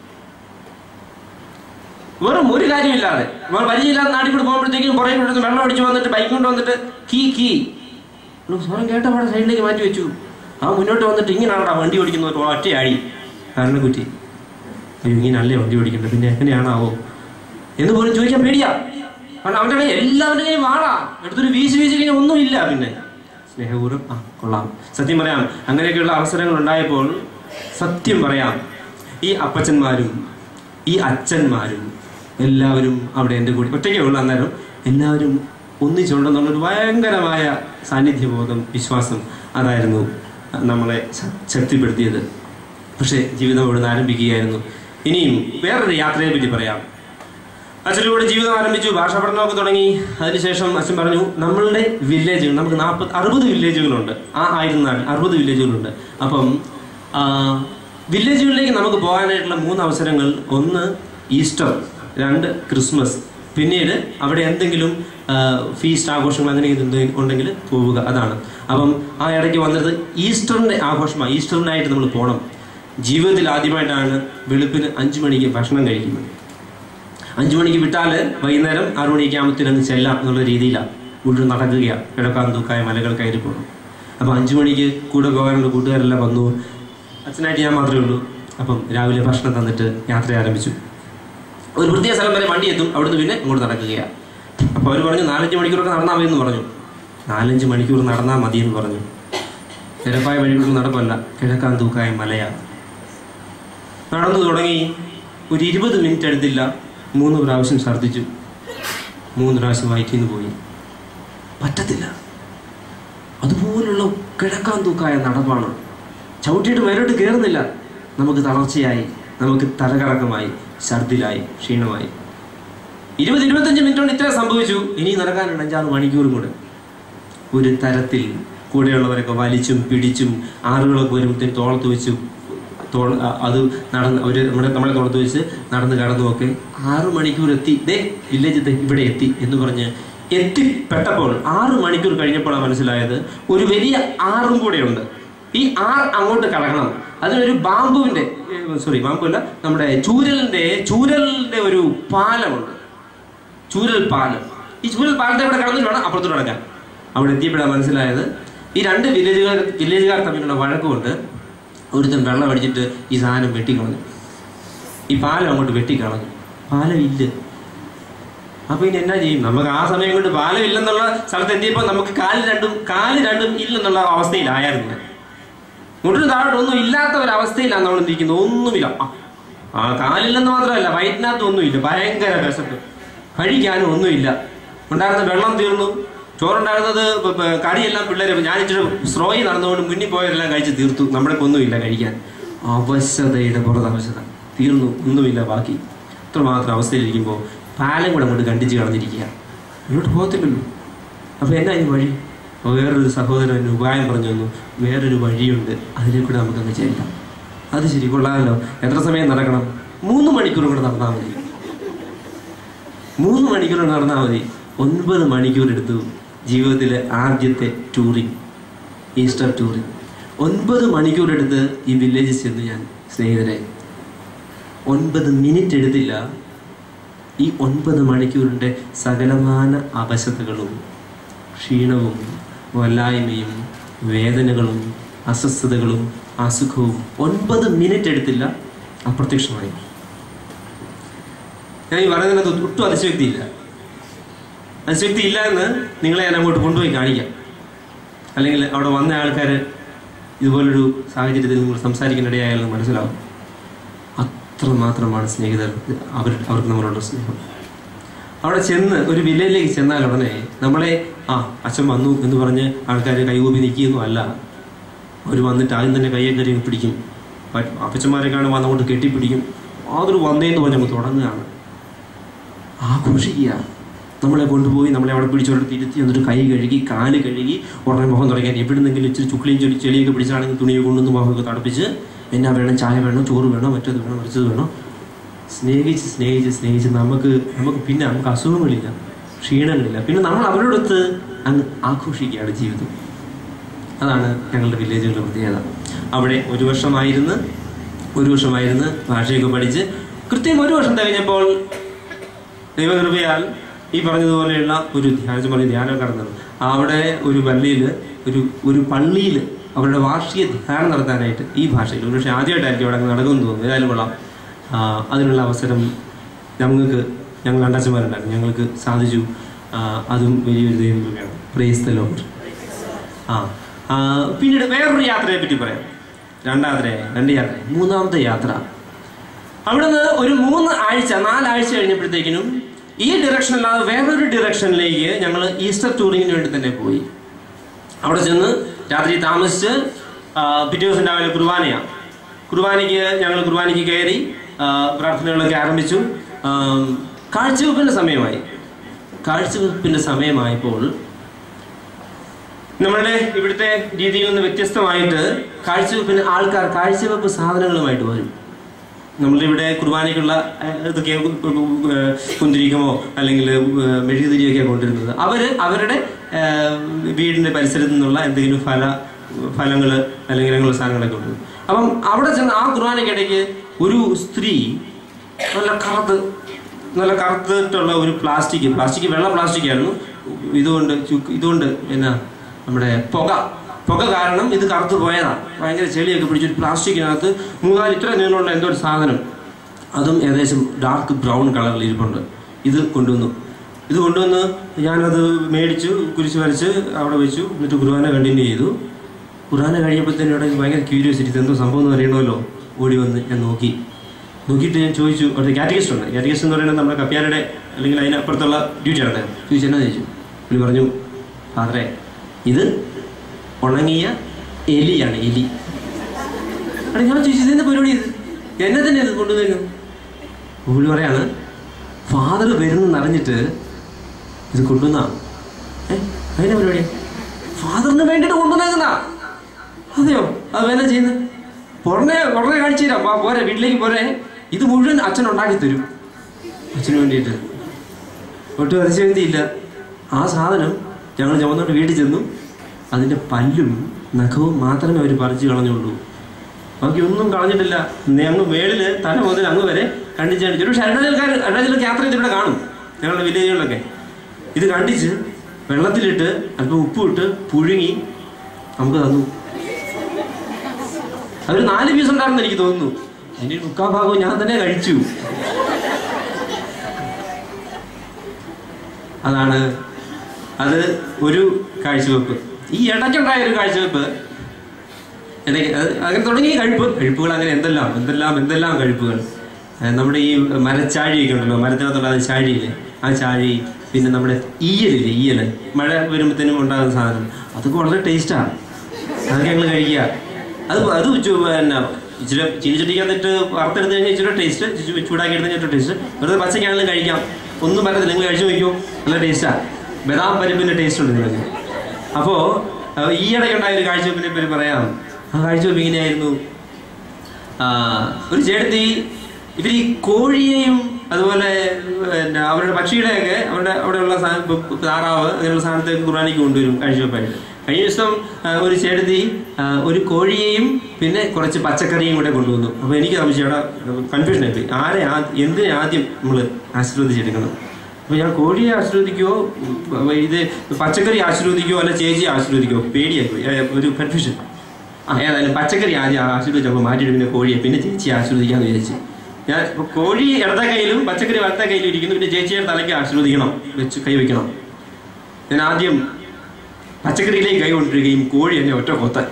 A: വെറും ഒരു കാര്യമില്ലാതെ നമ്മൾ പരിചയമില്ലാത്ത നാട്ടിൽ കൂടെ പോകുമ്പോഴത്തേക്കും പുറകെ കൊണ്ടിരുന്ന് വെള്ളം അടിച്ചു വന്നിട്ട് ബൈക്ക് കൊണ്ട് വന്നിട്ട് കീ കീ സ്വരം കേട്ടപാടെ സൈഡിലേക്ക് മാറ്റി വെച്ചു ആ മുന്നോട്ട് വന്നിട്ട് ഇങ്ങനെയാണോ വണ്ടി ഓടിക്കുന്നത് ഒറ്റ അടി കാരണം കുറ്റി അയ്യോ ഇങ്ങനെയല്ലേ വണ്ടി ഓടിക്കേണ്ടത് പിന്നെ എങ്ങനെയാണാവോ എന്ന് പോലും ചോദിക്കാൻ പേടിയാ കാരണം അവന്റെ കയ്യിൽ എല്ലാവരുടെ കയ്യിൽ വാളാ എടുത്തൊരു വീശി വീശി കഴിഞ്ഞാൽ ഒന്നുമില്ല പിന്നെ സ്നേഹപൂർവ്വം ആ കൊള്ളാം സത്യം പറയാം അങ്ങനെയൊക്കെയുള്ള അവസരങ്ങൾ ഉണ്ടായപ്പോൾ സത്യം പറയാം ഈ അപ്പച്ചന്മാരും ഈ അച്ഛന്മാരും എല്ലാവരും അവിടെ എൻ്റെ കൂടി ഒറ്റയ്ക്കേ ഉള്ളൂ അന്നേരം എല്ലാവരും ഒന്നിച്ചുണ്ടെന്നുള്ളൊരു ഭയങ്കരമായ സാന്നിധ്യബോധം വിശ്വാസം അതായിരുന്നു നമ്മളെ ശ- ശക്തിപ്പെടുത്തിയത് പക്ഷേ ജീവിതം ഇവിടുന്ന് ആരംഭിക്കുകയായിരുന്നു ഇനിയും വേറൊരു യാത്രയെ പറ്റി പറയാം അച്ഛനോട് ജീവിതം ആരംഭിച്ചു ഭാഷാ പഠനമൊക്കെ തുടങ്ങി അതിനുശേഷം അച്ഛൻ പറഞ്ഞു നമ്മളുടെ വില്ലേജുകൾ നമുക്ക് നാൽപ്പത് അറുപത് വില്ലേജുകളുണ്ട് ആ ആയിരം നാട് അറുപത് വില്ലേജുകളുണ്ട് അപ്പം ആ, വില്ലേജുകളിലേക്ക് നമുക്ക് പോകാനായിട്ടുള്ള മൂന്ന് അവസരങ്ങൾ ഒന്ന് ഈസ്റ്റർ രണ്ട് ക്രിസ്മസ് പിന്നീട് അവിടെ എന്തെങ്കിലും ഫീസ്റ്റ് ആഘോഷങ്ങൾ അങ്ങനെ എന്തെങ്കിലും ഉണ്ടെങ്കിൽ പോവുക അതാണ് അപ്പം ആ ഇടയ്ക്ക് വന്നത് ഈസ്റ്ററിൻ്റെ ആഘോഷമാണ് ഈസ്റ്ററിനായിട്ട് നമ്മൾ പോകണം ജീവിതത്തിൽ ആദ്യമായിട്ടാണ് വെളുപ്പിന് അഞ്ചു മണിക്ക് ഭക്ഷണം കഴിക്കുന്നത് അഞ്ചു മണിക്ക് വിട്ടാൽ വൈകുന്നേരം ആറു മണിയൊക്കെ ആകുമ്പോഴത്തേനും അങ്ങ് ചെല്ലാം എന്നുള്ള രീതിയിലാണ് മുഴുവൻ നടക്കുകയാണ് കിഴക്കാൻ തൂക്കായ മലകൾ കയറി പോകണം അപ്പോൾ അഞ്ചു മണിക്ക് കൂടെ പോകാനുള്ള കൂട്ടുകാരെല്ലാം വന്നു അച്ഛനായിട്ട് ഞാൻ മാത്രമേ ഉള്ളൂ അപ്പം രാവിലെ ഭക്ഷണം തന്നിട്ട് യാത്ര ആരംഭിച്ചു ഒരു പ്രത്യേക സ്ഥലം വരെ വണ്ടി എത്തും അവിടുന്ന് പിന്നെ ഇങ്ങോട്ട് നടക്കുകയാണ് അപ്പോൾ അവർ പറഞ്ഞു നാലഞ്ച് മണിക്കൂറൊക്കെ നടന്നാൽ മതി എന്ന് പറഞ്ഞു നാലഞ്ച് മണിക്കൂർ നടന്നാൽ മതി എന്ന് പറഞ്ഞു നിരപ്പായ വഴികളിൽ നടപ്പല്ല കിഴക്കാൻ തൂക്കായ മലയാണ് നടന്നു തുടങ്ങി ഒരു ഇരുപത് മിനിറ്റ് എടുത്തില്ല മൂന്ന് പ്രാവശ്യം ഛർദ്ദിച്ചു മൂന്ന് പ്രാവശ്യം വയറ്റിൽ നിന്ന് പോയി പറ്റത്തില്ല അതുപോലുള്ള കിഴക്കാൻ തൂക്കായ നടപ്പാണ് ചവിട്ടിയിട്ട് മേലോട്ട് കയറുന്നില്ല നമുക്ക് തളർച്ചയായി നമുക്ക് തലകറക്കമായി ഛർദിലായി ക്ഷീണമായി ഇരുപത് ഇരുപത്തഞ്ച് മിനിറ്റ് കൊണ്ട് ഇത്ര സംഭവിച്ചു ഇനി നടക്കാനുണ്ട് അഞ്ചാറ് മണിക്കൂറും കൂടെ ഒരു തരത്തിൽ കൂടെയുള്ളവരൊക്കെ വലിച്ചും പിടിച്ചും ആറുകളൊക്കെ വരുമ്പോഴത്തേക്ക് തോളത്ത് വെച്ച് തോൾ അ- അത് നടന്ന് അവർ നമ്മുടെ നമ്മളെ തോളത്ത് വെച്ച് നടന്ന് കടന്നുമൊക്കെ ആറ് മണിക്കൂർ എത്തി ദേ വില്ലേജ് ദേ ഇവിടെ എത്തി എന്ന് പറഞ്ഞ് എത്തിപ്പെട്ടപ്പോൾ ആറ് മണിക്കൂർ കഴിഞ്ഞപ്പോഴാണ് മനസ്സിലായത് ഒരു വലിയ ആറും കൂടെയുണ്ട് ഈ ആർ അങ്ങോട്ട് കടക്കണം അതിനൊരു ബാമ്പുവിന്റെ സോറി ബാമ്പു അല്ല നമ്മുടെ ചൂരലിന്റെ ചൂരലിന്റെ ഒരു പാലമുണ്ട് ചൂരൽ പാലം ഈ ചൂരൽ പാലത്തെ ഇവിടെ കടന്നിട്ട് വേണം അപ്പുറത്തോട്ട് നടക്കാൻ അവിടെ എത്തിയപ്പോഴാണ് മനസ്സിലായത് ഈ രണ്ട് വില്ലേജുകാർ വില്ലേജുകാർ തമ്മിലുള്ള വഴക്കുകൊണ്ട് ഒരുത്തൻ വെള്ളം അടിച്ചിട്ട് ഈ സാധനം വെട്ടിക്കളഞ്ഞു ഈ പാലം അങ്ങോട്ട് വെട്ടിക്കളഞ്ഞു പാലം ഇല്ല അപ്പൊ ഇനി എന്നാ ചെയ്യും നമുക്ക് ആ സമയം കൊണ്ട് പാലം ഇല്ലെന്നുള്ള സ്ഥലത്ത് എത്തിയപ്പോൾ നമുക്ക് കാല് രണ്ടും കാല് രണ്ടും ഇല്ലെന്നുള്ള അവസ്ഥയിലായിരുന്നു ഞാൻ. മുട്ടിന് താഴോട്ട് ഒന്നും ഇല്ലാത്ത ഒരു അവസ്ഥയിലാണ് നമ്മൾ ഇരിക്കുന്നത് ഒന്നുമില്ല ആ, ആ കാലില്ലെന്ന് മാത്രമല്ല വയറ്റിനകത്ത് ഒന്നുമില്ല ഭയങ്കര വിശപ്പ് കഴിക്കാനും ഒന്നുമില്ല ഉണ്ടായിരുന്ന വെള്ളം തീർന്നു ചോറുണ്ടായിരുന്നത് പ- പ- കറിയെല്ലാം പിള്ളേരെ ഞാൻ ഇച്ചിരി സ്രോയി നടന്നുകൊണ്ട് മുന്നിൽ പോയതെല്ലാം കഴിച്ച് തീർത്തു നമ്മുടെ ഒന്നുമില്ല കഴിക്കാൻ അവശതയുടെ പുറത്ത് അവശത തീർന്നു ഒന്നുമില്ല ബാക്കി ഇത്രമാത്രം അവസ്ഥയിലിരിക്കുമ്പോൾ പാലം കൂടെ അങ്ങോട്ട് കണ്ടിച്ച് കളഞ്ഞിരിക്കുക അങ്ങോട്ട് പോകത്തില്ലല്ലോ അപ്പോൾ എന്നാ ഈ വഴി അപ്പോൾ വേറൊരു സഹോദരൻ എന്നെ ഉപായം പറഞ്ഞു തന്നു വേറൊരു വഴിയുണ്ട് അതിലേക്കൂടെ നമുക്കങ്ങ് ചെല്ലാം അത് ശരി കൊള്ളാമല്ലോ എത്ര സമയം നടക്കണം മൂന്ന് മണിക്കൂർ കൂടെ നടന്നാൽ മതി മൂന്ന് മണിക്കൂർ നടന്നാൽ മതി ഒൻപത് മണിക്കൂർ എടുത്തു ജീവിതത്തിലെ ആദ്യത്തെ ടൂറിങ് ഈസ്റ്റർ ടൂറിങ് ഒൻപത് മണിക്കൂർ എടുത്ത് ഈ വില്ലേജിൽ ചെന്ന് ഞാൻ സ്നേഹിതരെ ഒൻപത് മിനിറ്റ് എടുത്തില്ല ഈ ഒൻപത് മണിക്കൂറിൻ്റെ സകലമാന അവശതകളും ക്ഷീണവും വല്ലായ്മയും വേദനകളും അസ്വസ്ഥതകളും അസുഖവും ഒൻപത് മിനിറ്റ് എടുത്തില്ല അപ്രത്യക്ഷമായി ഞാൻ ഈ പറയുന്നതിനകത്ത് ഒട്ടും അതിശക്തിയില്ല അതിശക്തി ഇല്ല എന്ന് നിങ്ങളെ ഞാൻ അങ്ങോട്ട് കൊണ്ടുപോയി കാണിക്കാം അല്ലെങ്കിൽ അവിടെ വന്ന ആൾക്കാർ ഇതുപോലൊരു സാഹചര്യത്തിൽ നിങ്ങൾ സംസാരിക്കുന്നിടയായാലും മനസ്സിലാവും അത്രമാത്രമാണ് സ്നേഹിതർ അവർ അവർക്ക് നമ്മളോട് സ്നേഹം അവിടെ ചെന്ന് ഒരു വില്ലയിലേക്ക് ചെന്നാൽ ഉടനെ നമ്മളെ ആ അച്ഛൻ വന്നു എന്ന് പറഞ്ഞ് ആൾക്കാർ കൈകൂപ്പി നിൽക്കുകയൊന്നും അല്ല അവർ വന്നിട്ട് ആദ്യം തന്നെ കയ്യെ കയറി അങ്ങ് പിടിക്കും പ- അപ്പച്ചന്മാരെക്കാണ് വന്ന് അങ്ങോട്ട് കെട്ടിപ്പിടിക്കും അതൊരു വന്നേന്ന് പറഞ്ഞ് അങ്ങ് തുടങ്ങുകയാണ് ആഘോഷിക്കുക നമ്മളെ കൊണ്ടുപോയി നമ്മളെ അവിടെ പിടിച്ചോടത്ത് ഇരുത്തി എന്നിട്ട് കൈ കഴുകി കാല് കഴുകി ഉടനെ മുഖം തുടങ്ങാൻ എവിടുന്നെങ്കിലും ഇച്ചിരി ചുക്ലിയും ചൊല്ലി ചെളിയൊക്കെ പിടിച്ചാണെങ്കിൽ തുണിയെ കൊണ്ടുവന്ന് മുഖമൊക്കെ തടപ്പിച്ച് എന്നാ വേണം ചായ വേണം ചോറ് വേണം മറ്റേത് വേണം മറിച്ചത് വേണം സ്നേഹിച്ച് സ്നേഹിച്ച് സ്നേഹിച്ച് നമുക്ക് നമുക്ക് പിന്നെ നമുക്ക് അസുഖങ്ങളില്ല ക്ഷീണങ്ങളില്ല പിന്നെ നമ്മൾ അവരോടൊത്ത് അങ്ങ് ആഘോഷിക്കുകയാണ് ജീവിതം അതാണ് ഞങ്ങളുടെ വില്ലേജുകളുടെ പ്രത്യേകത അവിടെ ഒരു വർഷമായിരുന്ന് ഒരു വർഷമായിരുന്ന് ഭാഷയൊക്കെ പഠിച്ച് കൃത്യം ഒരു വർഷം കഴിഞ്ഞപ്പോൾ ദൈവകൃപയാൽ ഈ പറഞ്ഞതുപോലെയുള്ള ഒരു ധ്യാനം പറഞ്ഞ ധ്യാനം കടന്നത് അവിടെ ഒരു പള്ളിയിൽ ഒരു ഒരു പള്ളിയിൽ അവരുടെ വാർഷിക ധ്യാനം നടത്താനായിട്ട് ഈ ഭാഷയിൽ ഒരു പക്ഷേ ആദ്യമായിട്ടായിരിക്കും അവിടെ അങ്ങ് നടക്കുമെന്ന് തോന്നുന്നു ഏതായാലും കൊള്ളാം ആ, അതിനുള്ള അവസരം ഞങ്ങൾക്ക് ഞങ്ങൾ രണ്ടച്ഛന്മാരുണ്ടായിരുന്നു ഞങ്ങൾക്ക് സാധിച്ചു ആ, അതും വലിയൊരു ദൈവകൃപയാണ് പ്രേസ് ദ ലോർഡ് ആ ആ, പിന്നീട് വേറൊരു യാത്രയെ പറ്റി പറയാം രണ്ടാമത്തെ രണ്ട് യാത്ര മൂന്നാമത്തെ യാത്ര അവിടുന്ന് ഒരു മൂന്ന് ആഴ്ച നാലാഴ്ച കഴിഞ്ഞപ്പോഴത്തേക്കിനും ഈ ഡിറക്ഷൻ അല്ലാതെ വേറൊരു ഡിറക്ഷനിലേക്ക് ഞങ്ങൾ ഈസ്റ്റർ ടൂറിങ്ങിന് വേണ്ടി തന്നെ പോയി അവിടെ ചെന്ന് രാത്രി താമസിച്ച് ആ, പിറ്റേ ദിവസം രാവിലെ കുർബാനയാണ് കുർബാനയ്ക്ക് ഞങ്ങൾ കുർബാനയ്ക്ക് കയറി ആ, പ്രാർത്ഥനകളൊക്കെ ആരംഭിച്ചു ആ, കാഴ്ചവെപ്പിന്റെ സമയമായി കാഴ്ചവെപ്പിന്റെ സമയമായപ്പോൾ നമ്മുടെ ഇവിടുത്തെ രീതിയിൽ നിന്ന് വ്യത്യസ്തമായിട്ട് കാഴ്ചവെപ്പിന് ആൾക്കാർ കാഴ്ചവെപ്പ് സാധനങ്ങളുമായിട്ട് വരും നമ്മളിവിടെ കുർബാനയ്ക്കുള്ള ഏഹ്, ഇതൊക്കെ കു- കു- കു- ഏഹ്, കുന്തിരിക്കമോ അല്ലെങ്കിൽ ഏഹ്, മെഴുകുതിരിയൊക്കെ കൊണ്ടിരുന്നത് അവര് അവരുടെ ഏഹ്, വീടിന്റെ പരിസരത്ത് നിന്നുള്ള എന്തെങ്കിലും ഫല ഫലങ്ങൾ അല്ലെങ്കിൽ അങ്ങനെയുള്ള സാധനങ്ങളൊക്കെ ഉണ്ട് അപ്പം അവിടെ ചെന്ന് ആ കുർബാനയ്ക്കിടയ്ക്ക് ഒരു സ്ത്രീ നല്ല കറുത്ത് നല്ല കറുത്തിട്ടുള്ള ഒരു പ്ലാസ്റ്റിക് പ്ലാസ്റ്റിക് വെള്ള പ്ലാസ്റ്റിക് ആയിരുന്നു ഇതുകൊണ്ട് ചുക്ക് ഇതുകൊണ്ട് എന്നാ നമ്മുടെ പുക പുക കാരണം ഇത് കറുത്ത് പോയതാണ് ഭയങ്കര ചെളിയൊക്കെ പിടിച്ചൊരു പ്ലാസ്റ്റിക്കിനകത്ത് മൂന്നാല് ഇത്ര നീളമുള്ള എന്തോ ഒരു സാധനം അതും ഏകദേശം ഡാർക്ക് ബ്രൗൺ കളറിൽ ഇരിപ്പുണ്ട് ഇത് കൊണ്ടുവന്നു ഇത് കൊണ്ടുവന്ന് ഞാനത് മേടിച്ചു കുരിശ് വരച്ച് അവിടെ വെച്ചു എന്നിട്ട് കുർബാന കണ്ടിന്യൂ ചെയ്തു കുർബാന കഴിഞ്ഞപ്പോഴത്തേനും ഇവിടെ ഭയങ്കര ക്യൂരിയോസിറ്റി എന്തോ സംഭവം എന്ന് അറിയണമല്ലോ ഓടി വന്ന് ഞാൻ നോക്കി നോക്കിയിട്ട് ഞാൻ ചോദിച്ചു അവിടെ കാറ്റഗിസ്റ്റ് ഉണ്ട് കാറ്റഗിസ്റ്റ് എന്ന് പറയുന്നത് നമ്മുടെ കപ്പ്യാരുടെ അല്ലെങ്കിൽ അതിനപ്പുറത്തുള്ള ഡ്യൂട്ടിയാണ് ചോദിച്ചു എന്നാ ചോദിച്ചു പുള്ളി പറഞ്ഞു ഫാദറെ ഇത് ഉണങ്ങിയ എലിയാണ് എലി അവിടെ ഞാൻ ചോദിച്ചു ഇതെന്താ പരിപാടി ഇത് എന്നെ തന്നെ ഇത് കൊണ്ടുവന്നു പുള്ളി പറയാണ് ഫാദർ വരുന്നെന്ന് അറിഞ്ഞിട്ട് ഇത് കൊണ്ടുവന്നാ ഏ അതിനെ പരിപാടി ഫാദറിന് വേണ്ടിയിട്ട് കൊണ്ടുവന്നേക്കുന്ന അതെയോ അത് വേല ചെയ്യുന്നത് ഉടനെ ഉടനെ കാണിച്ചു തരാം വാ, പോരെ വീട്ടിലേക്ക് പോരെ ഇത് മുഴുവൻ അച്ഛൻ ഉണ്ടാക്കി തരും അച്ഛന് വേണ്ടിയിട്ട് ഒട്ടും അതിശക്തിയില്ല ആ സാധനം ഞങ്ങൾ ചുമന്നോട്ട് വീട്ടിൽ ചെന്നു അതിൻ്റെ പല്ലും നഖവും മാത്രമേ അവർ പറിച്ചു കളഞ്ഞുള്ളൂ ബാക്കി ഒന്നും കളഞ്ഞിട്ടില്ല അങ്ങ് മേളില് തല മുതൽ അങ്ങ് വരെ കണ്ടിച്ച് കണ്ടിച്ച് പക്ഷെ അരുണാചൽക്കാർ അരുണാചലൊക്കെ യാത്ര ചെയ്തിവിടെ കാണും ഞങ്ങളുടെ വില്ലേജുകളിലൊക്കെ ഇത് കണ്ടിച്ച് വെള്ളത്തിലിട്ട് അല്പം ഉപ്പിട്ട് പുഴുങ്ങി നമുക്ക് തന്നു അതൊരു നാല് പീസ് ഉണ്ടായിരുന്നു എനിക്ക് തോന്നുന്നു അതിന്റെ ഒരു മുക്കാ ഭാഗവും ഞാൻ തന്നെ കഴിച്ചു അതാണ് അത് ഒരു കാഴ്ചവെപ്പ് ഈ ഇടയ്ക്കുണ്ടായ ഒരു കാഴ്ചവെപ്പ് ഇടയ്ക്ക് അത് അങ്ങനെ തുടങ്ങിയ കഴിപ്പ് കഴിപ്പുകൾ അങ്ങനെ എന്തെല്ലാം എന്തെല്ലാം എന്തെല്ലാം കഴിപ്പുകൾ ഏഹ് നമ്മുടെ ഈ മരച്ചാഴിയൊക്കെ ഉണ്ടല്ലോ മരത്തിനകത്തുള്ള ആ ചാഴിയില്ലേ ആ ചാഴി പിന്നെ നമ്മുടെ ഈയലില്ലേ ഈയല് മഴ വരുമ്പോഴത്തേനും ഉണ്ടാകുന്ന സാധനം അതൊക്കെ വളരെ ടേസ്റ്റാണ് അതൊക്കെ ഞങ്ങൾ കഴിക്കുക അത് അത് ചു- പിന്നെ ഇച്ചിരി ചീനിച്ചട്ടിക്കകത്തിട്ട് വറുത്തെടുത്ത് കഴിഞ്ഞാൽ ഇച്ചിരി ടേസ്റ്റ് ചൂടാക്കി എടുത്ത് കഴിഞ്ഞാൽ ടേസ്റ്റ് വെറുതെ പച്ചക്കാണെങ്കിലും കഴിക്കാം ഒന്നും പറ്റത്തില്ല നിങ്ങൾ കഴിച്ചു നോക്കിയോ നല്ല ടേസ്റ്റാണ് ബദാം പരിപ്പിൻ്റെ ടേസ്റ്റ് ഉണ്ട് നിങ്ങൾക്ക് അപ്പോൾ ഈ ഇടയ്ക്കുണ്ടായ ഒരു കാഴ്ചവെപ്പിനെ പറ്റി പറയാം ആ കാഴ്ചവെപ്പ് ഇങ്ങനെയായിരുന്നു ആ, ഒരു ചേട്ടത്തി ഇവർ ഈ കോഴിയെയും അതുപോലെ പിന്നെ അവരുടെ പക്ഷിയുടെയൊക്കെ അവരുടെ അവിടെയുള്ള സാധനം ഇപ്പൊ താറാവ് അങ്ങനെയുള്ള സാധനത്തൊക്കെ ഖുറാനിക്ക് കൊണ്ടുവരും കാഴ്ചവെപ്പായിട്ട് കഴിഞ്ഞ ദിവസം ആ, ഒരു ചേട്ടത്തി ആ, ഒരു കോഴിയെയും പിന്നെ കുറച്ച് പച്ചക്കറിയും കൂടെ കൊണ്ടുവന്നു അപ്പോൾ എനിക്ക് ആവശ്യം കൺഫ്യൂഷൻ ആയിപ്പോയി ആരെ ആ എന്തിനെ ആദ്യം നമ്മൾ ആശീർവദിച്ചെടുക്കണം അപ്പോൾ ഞാൻ കോഴിയെ ആശീർവദിക്കുമോ ഉം, ഇത് പച്ചക്കറി ആശീർവദിക്കുമോ അല്ല ചേച്ചിയെ ആശീർവദിക്കുമോ പേടിയായിപ്പോയി ഏ, ഒരു കൺഫ്യൂഷൻ ആ ഏതായാലും പച്ചക്കറി ആദ്യം ആശീർവദിച്ചപ്പോൾ മാറ്റിയിട്ട് പിന്നെ കോഴിയെ പിന്നെ ചേച്ചിയെ ആശീർവദിക്കാമെന്ന് വിചാരിച്ചു ഞാൻ ഇപ്പൊ കോഴി ഇടത്ത കയ്യിലും പച്ചക്കറി വലത്ത കയ്യിലും ഇരിക്കുന്നു പിന്നെ ചേച്ചിയുടെ തലയ്ക്ക് ആശീർവദിക്കണം വെച്ച് കൈ വെക്കണം ഞാൻ ആദ്യം പച്ചക്കറിയിലേക്ക് കൈ കൊണ്ടിരിക്കുകയും കോഴി എന്നെ ഒറ്റ കൊത്താൻ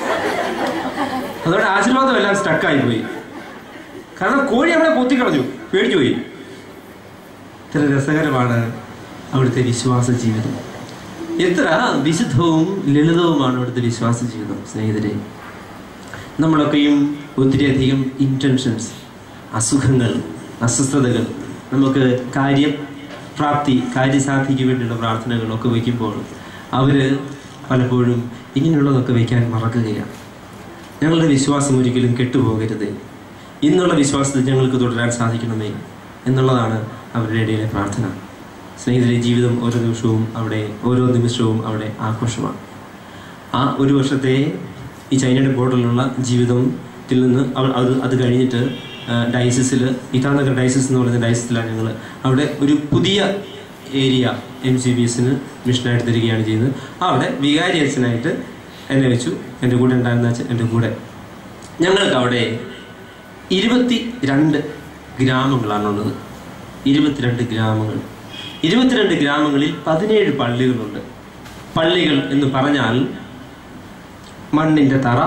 A: അതോടെ ആശീർവാദം എല്ലാം സ്റ്റക്കായി പോയി കാരണം കോഴി അവിടെ കൊത്തിക്കളഞ്ഞു പേടിച്ചു പോയി ഇത്ര രസകരമാണ് അവിടുത്തെ വിശ്വാസ ജീവിതം എത്ര വിശുദ്ധവും ലളിതവുമാണ് അവിടുത്തെ വിശ്വാസ ജീവിതം സ്നേഹിതരെ നമ്മളൊക്കെയും ഒത്തിരിയധികം ഇൻറ്റൻഷൻസ് അസുഖങ്ങൾ അസ്വസ്ഥതകൾ നമുക്ക് കാര്യം പ്രാപ്തി കാര്യസാധിക്ക് വേണ്ടിയുള്ള പ്രാർത്ഥനകളൊക്കെ വയ്ക്കുമ്പോൾ അവർ പലപ്പോഴും ഇങ്ങനെയുള്ളതൊക്കെ വയ്ക്കാൻ മറക്കുകയാണ് ഞങ്ങളുടെ വിശ്വാസം ഒരിക്കലും കെട്ടുപോകരുത് ഇന്നുള്ള വിശ്വാസത്തിൽ ഞങ്ങൾക്ക് തുടരാൻ സാധിക്കണമേ എന്നുള്ളതാണ് അവരുടെ ഇടയിലെ പ്രാർത്ഥന സ്നേഹിതരെ ജീവിതം ഓരോ നിമിഷവും അവിടെ ഓരോ നിമിഷവും അവിടെ ആഘോഷമാണ് ആ ഒരു വർഷത്തെ ഈ ചൈനയുടെ ബോർഡറിലുള്ള ജീവിതത്തിൽ നിന്ന് അവ- അത് അത് കഴിഞ്ഞിട്ട് ഡൈസിസിൽ ഇതാനഗർ ഡൈസിസ് എന്ന് പറയുന്ന ഡൈസിസിലാണ് ഞങ്ങൾ അവിടെ ഒരു പുതിയ ഏരിയ എം സി ബി എസിന് മിഷനായിട്ട് തരികയാണ് ചെയ്തത് അവിടെ വികാരി അച്ഛനായിട്ട് എന്നെ വെച്ചു എൻ്റെ കൂടെ ഉണ്ടായിരുന്ന അച്ഛൻ എൻ്റെ കൂടെ ഞങ്ങൾക്ക് അവിടെ ഇരുപത്തി രണ്ട് ഗ്രാമങ്ങളാണുള്ളത് ഇരുപത്തിരണ്ട് ഗ്രാമങ്ങൾ ഇരുപത്തിരണ്ട് ഗ്രാമങ്ങളിൽ പതിനേഴ് പള്ളികളുണ്ട് പള്ളികൾ എന്ന് പറഞ്ഞാൽ മണ്ണിൻ്റെ തറ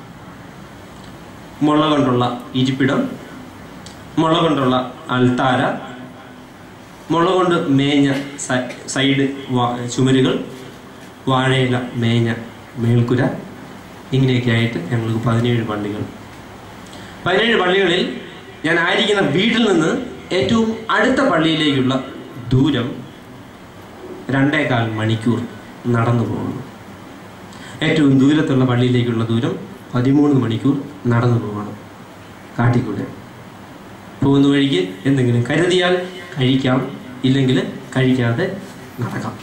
A: മുള കൊണ്ടുള്ള ഇരിപ്പിടം മുള കൊണ്ടുള്ള അൾത്താര മുള കൊണ്ട് മേഞ്ഞ സ- സൈഡ് വാ- ചുമരുകൾ വാഴയില മേഞ്ഞ മേൽക്കുര ഇങ്ങനെയൊക്കെ ആയിട്ട് ഞങ്ങൾക്ക് പതിനേഴ് പള്ളികൾ പതിനേഴ് പള്ളികളിൽ ഞാൻ ആയിരിക്കുന്ന വീട്ടിൽ നിന്ന് ഏറ്റവും അടുത്ത പള്ളിയിലേക്കുള്ള ദൂരം രണ്ടേകാൽ മണിക്കൂർ നടന്നു പോകുന്നു ഏറ്റവും ദൂരത്തുള്ള പള്ളിയിലേക്കുള്ള ദൂരം പതിമൂന്ന് മണിക്കൂർ നടന്നു പോകണം കാട്ടിക്കൂടെ പോകുന്ന വഴിക്ക് എന്തെങ്കിലും കരുതിയാൽ കഴിക്കാം ഇല്ലെങ്കിൽ കഴിക്കാതെ നടക്കാം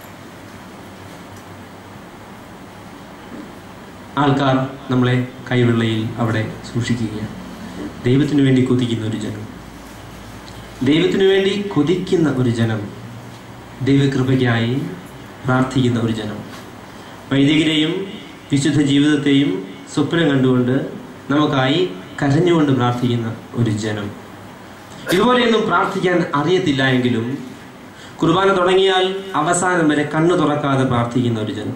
A: ആൾക്കാർ നമ്മളെ കൈവെള്ളയിൽ അവിടെ സൂക്ഷിക്കുകയാണ് ദൈവത്തിനു വേണ്ടി കൊതിക്കുന്ന ഒരു ജനം ദൈവത്തിനു വേണ്ടി കൊതിക്കുന്ന ഒരു ജനം ദൈവകൃപയ്ക്കായി പ്രാർത്ഥിക്കുന്ന ഒരു ജനം വൈദികരെയും വിശുദ്ധ ജീവിതത്തെയും സ്വപ്നം കണ്ടുകൊണ്ട് നമുക്കായി കരഞ്ഞുകൊണ്ട് പ്രാർത്ഥിക്കുന്ന ഒരു ജനം ഇതുപോലെയൊന്നും പ്രാർത്ഥിക്കാൻ അറിയത്തില്ല എങ്കിലും കുർബാന തുടങ്ങിയാൽ അവസാനം വരെ കണ്ണു തുറക്കാതെ പ്രാർത്ഥിക്കുന്ന ഒരു ജനം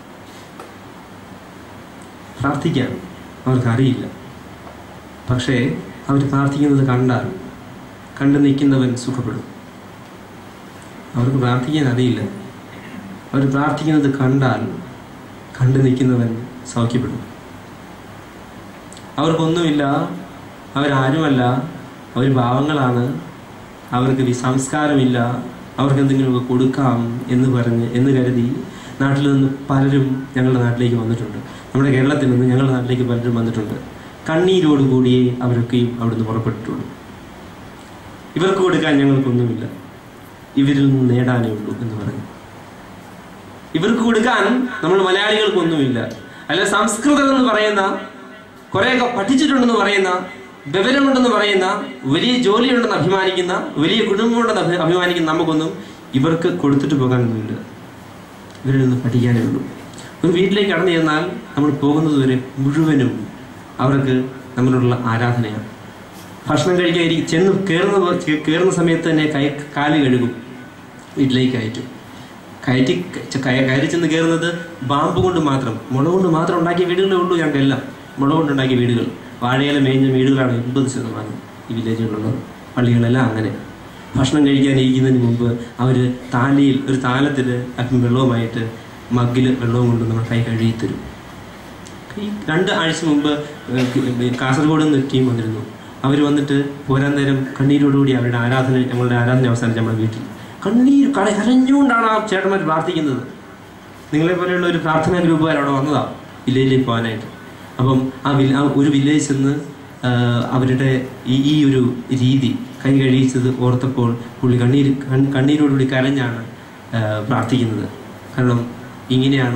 A: പ്രാർത്ഥിക്കാൻ അവർക്കറിയില്ല പക്ഷേ അവർ പ്രാർത്ഥിക്കുന്നത് കണ്ടാൽ കണ്ടു നിൽക്കുന്നവൻ സുഖപ്പെടും അവർക്ക് പ്രാർത്ഥിക്കാൻ അറിയില്ല അവർ പ്രാർത്ഥിക്കുന്നത് കണ്ടാൽ കണ്ടു നിൽക്കുന്നവൻ സൗഖ്യപ്പെടും അവർക്കൊന്നുമില്ല അവരാരുമല്ല അവർ പാവങ്ങളാണ് അവർക്ക് വി- സംസ്കാരമില്ല അവർക്ക് എന്തെങ്കിലുമൊക്കെ കൊടുക്കാം എന്ന് പറഞ്ഞ് എന്ന് കരുതി നാട്ടിൽ നിന്ന് പലരും ഞങ്ങളുടെ നാട്ടിലേക്ക് വന്നിട്ടുണ്ട് നമ്മുടെ കേരളത്തിൽ നിന്ന് ഞങ്ങളുടെ നാട്ടിലേക്ക് പലരും വന്നിട്ടുണ്ട് കണ്ണീരോടുകൂടിയേ അവരൊക്കെയും അവിടുന്ന് പുറപ്പെട്ടിട്ടുള്ളൂ ഇവർക്ക് കൊടുക്കാൻ ഞങ്ങൾക്കൊന്നുമില്ല ഇവരിൽ നിന്ന് നേടാനേ ഉള്ളൂ എന്ന് പറഞ്ഞു ഇവർക്ക് കൊടുക്കാൻ നമ്മൾ മലയാളികൾക്കൊന്നുമില്ല അല്ല സംസ്കൃതം എന്ന് പറയുന്ന കുറേയൊക്കെ പഠിച്ചിട്ടുണ്ടെന്ന് പറയുന്ന വിവരമുണ്ടെന്ന് പറയുന്ന വലിയ ജോലിയുണ്ടെന്ന് അഭിമാനിക്കുന്ന വലിയ കുടുംബമുണ്ടെന്ന് അഭി- അഭിമാനിക്കുന്ന നമുക്കൊന്നും ഇവർക്ക് കൊടുത്തിട്ട് പോകാനൊന്നുമില്ല ഇവരിൽ നിന്ന് പഠിക്കാനേ ഉള്ളൂ ഒരു വീട്ടിലേക്ക് കടന്നു ചെന്നാൽ നമ്മൾ പോകുന്നത് വരെ മുഴുവനും അവർക്ക് നമ്മളോടുള്ള ആരാധനയാണ് ഭക്ഷണം കഴിക്കാൻ ഇരി- ചെന്ന് കയറുന്ന പോ- ചെ- കയറുന്ന സമയത്ത് തന്നെ കൈ കാല് കഴുകും വീട്ടിലേക്ക് കയറ്റും കയറ്റി ക- കയ- കയറി ചെന്ന് കയറുന്നത് ബാമ്പ് കൊണ്ട് മാത്രം മുള കൊണ്ട് മാത്രം ഉണ്ടാക്കിയ വീടുകളേ ഉള്ളൂ ഞങ്ങൾക്കെല്ലാം മുള കൊണ്ടുണ്ടാക്കിയ വീടുകൾ വാഴയില മേഞ്ഞ വീടുകളാണ് എൺപത് ശതമാനം ഈ വില്ലേജുകളിലുള്ളത് പള്ളികളെല്ലാം അങ്ങനെ ഭക്ഷണം കഴിക്കാൻ ഇരിക്കുന്നതിന് മുമ്പ് അവർ താലിയിൽ ഒരു താലത്തിൽ അല്പം വെള്ളവുമായിട്ട് മഗ്ഗിൽ വെള്ളവും കൊണ്ട് നമ്മൾ കൈ കഴുകി തരും ഈ രണ്ട് ആഴ്ച മുമ്പ് ഏഹ്, കാസർഗോഡ് നിന്ന് ടീം വന്നിരുന്നു അവർ വന്നിട്ട് പോരാൻ നേരം കണ്ണീരോടുകൂടി അവരുടെ ആരാധന ഞങ്ങളുടെ ആരാധന അവസാനിച്ച് നമ്മുടെ വീട്ടിൽ കണ്ണീർ കട കരഞ്ഞുകൊണ്ടാണ് ആ ചേട്ടന്മാർ പ്രാർത്ഥിക്കുന്നത് നിങ്ങളെ പോലെയുള്ള ഒരു പ്രാർത്ഥനാ ഗ്രൂപ്പുകാർ അവിടെ വന്നതാ വില്ലേജിലേക്ക് പോകാനായിട്ട് അപ്പം ആ വില്ല ആ ഒരു വില്ലേജ് ചെന്ന് ആഹ്, അവരുടെ ഈ ഈ ഒരു രീതി കൈ കഴിയിച്ചത് ഓർത്തപ്പോൾ പുള്ളി കണ്ണീര് കൺ- കണ്ണീരോടുകൂടി കരഞ്ഞാണ് ആഹ്, പ്രാർത്ഥിക്കുന്നത് കാരണം ഇങ്ങനെയാണോ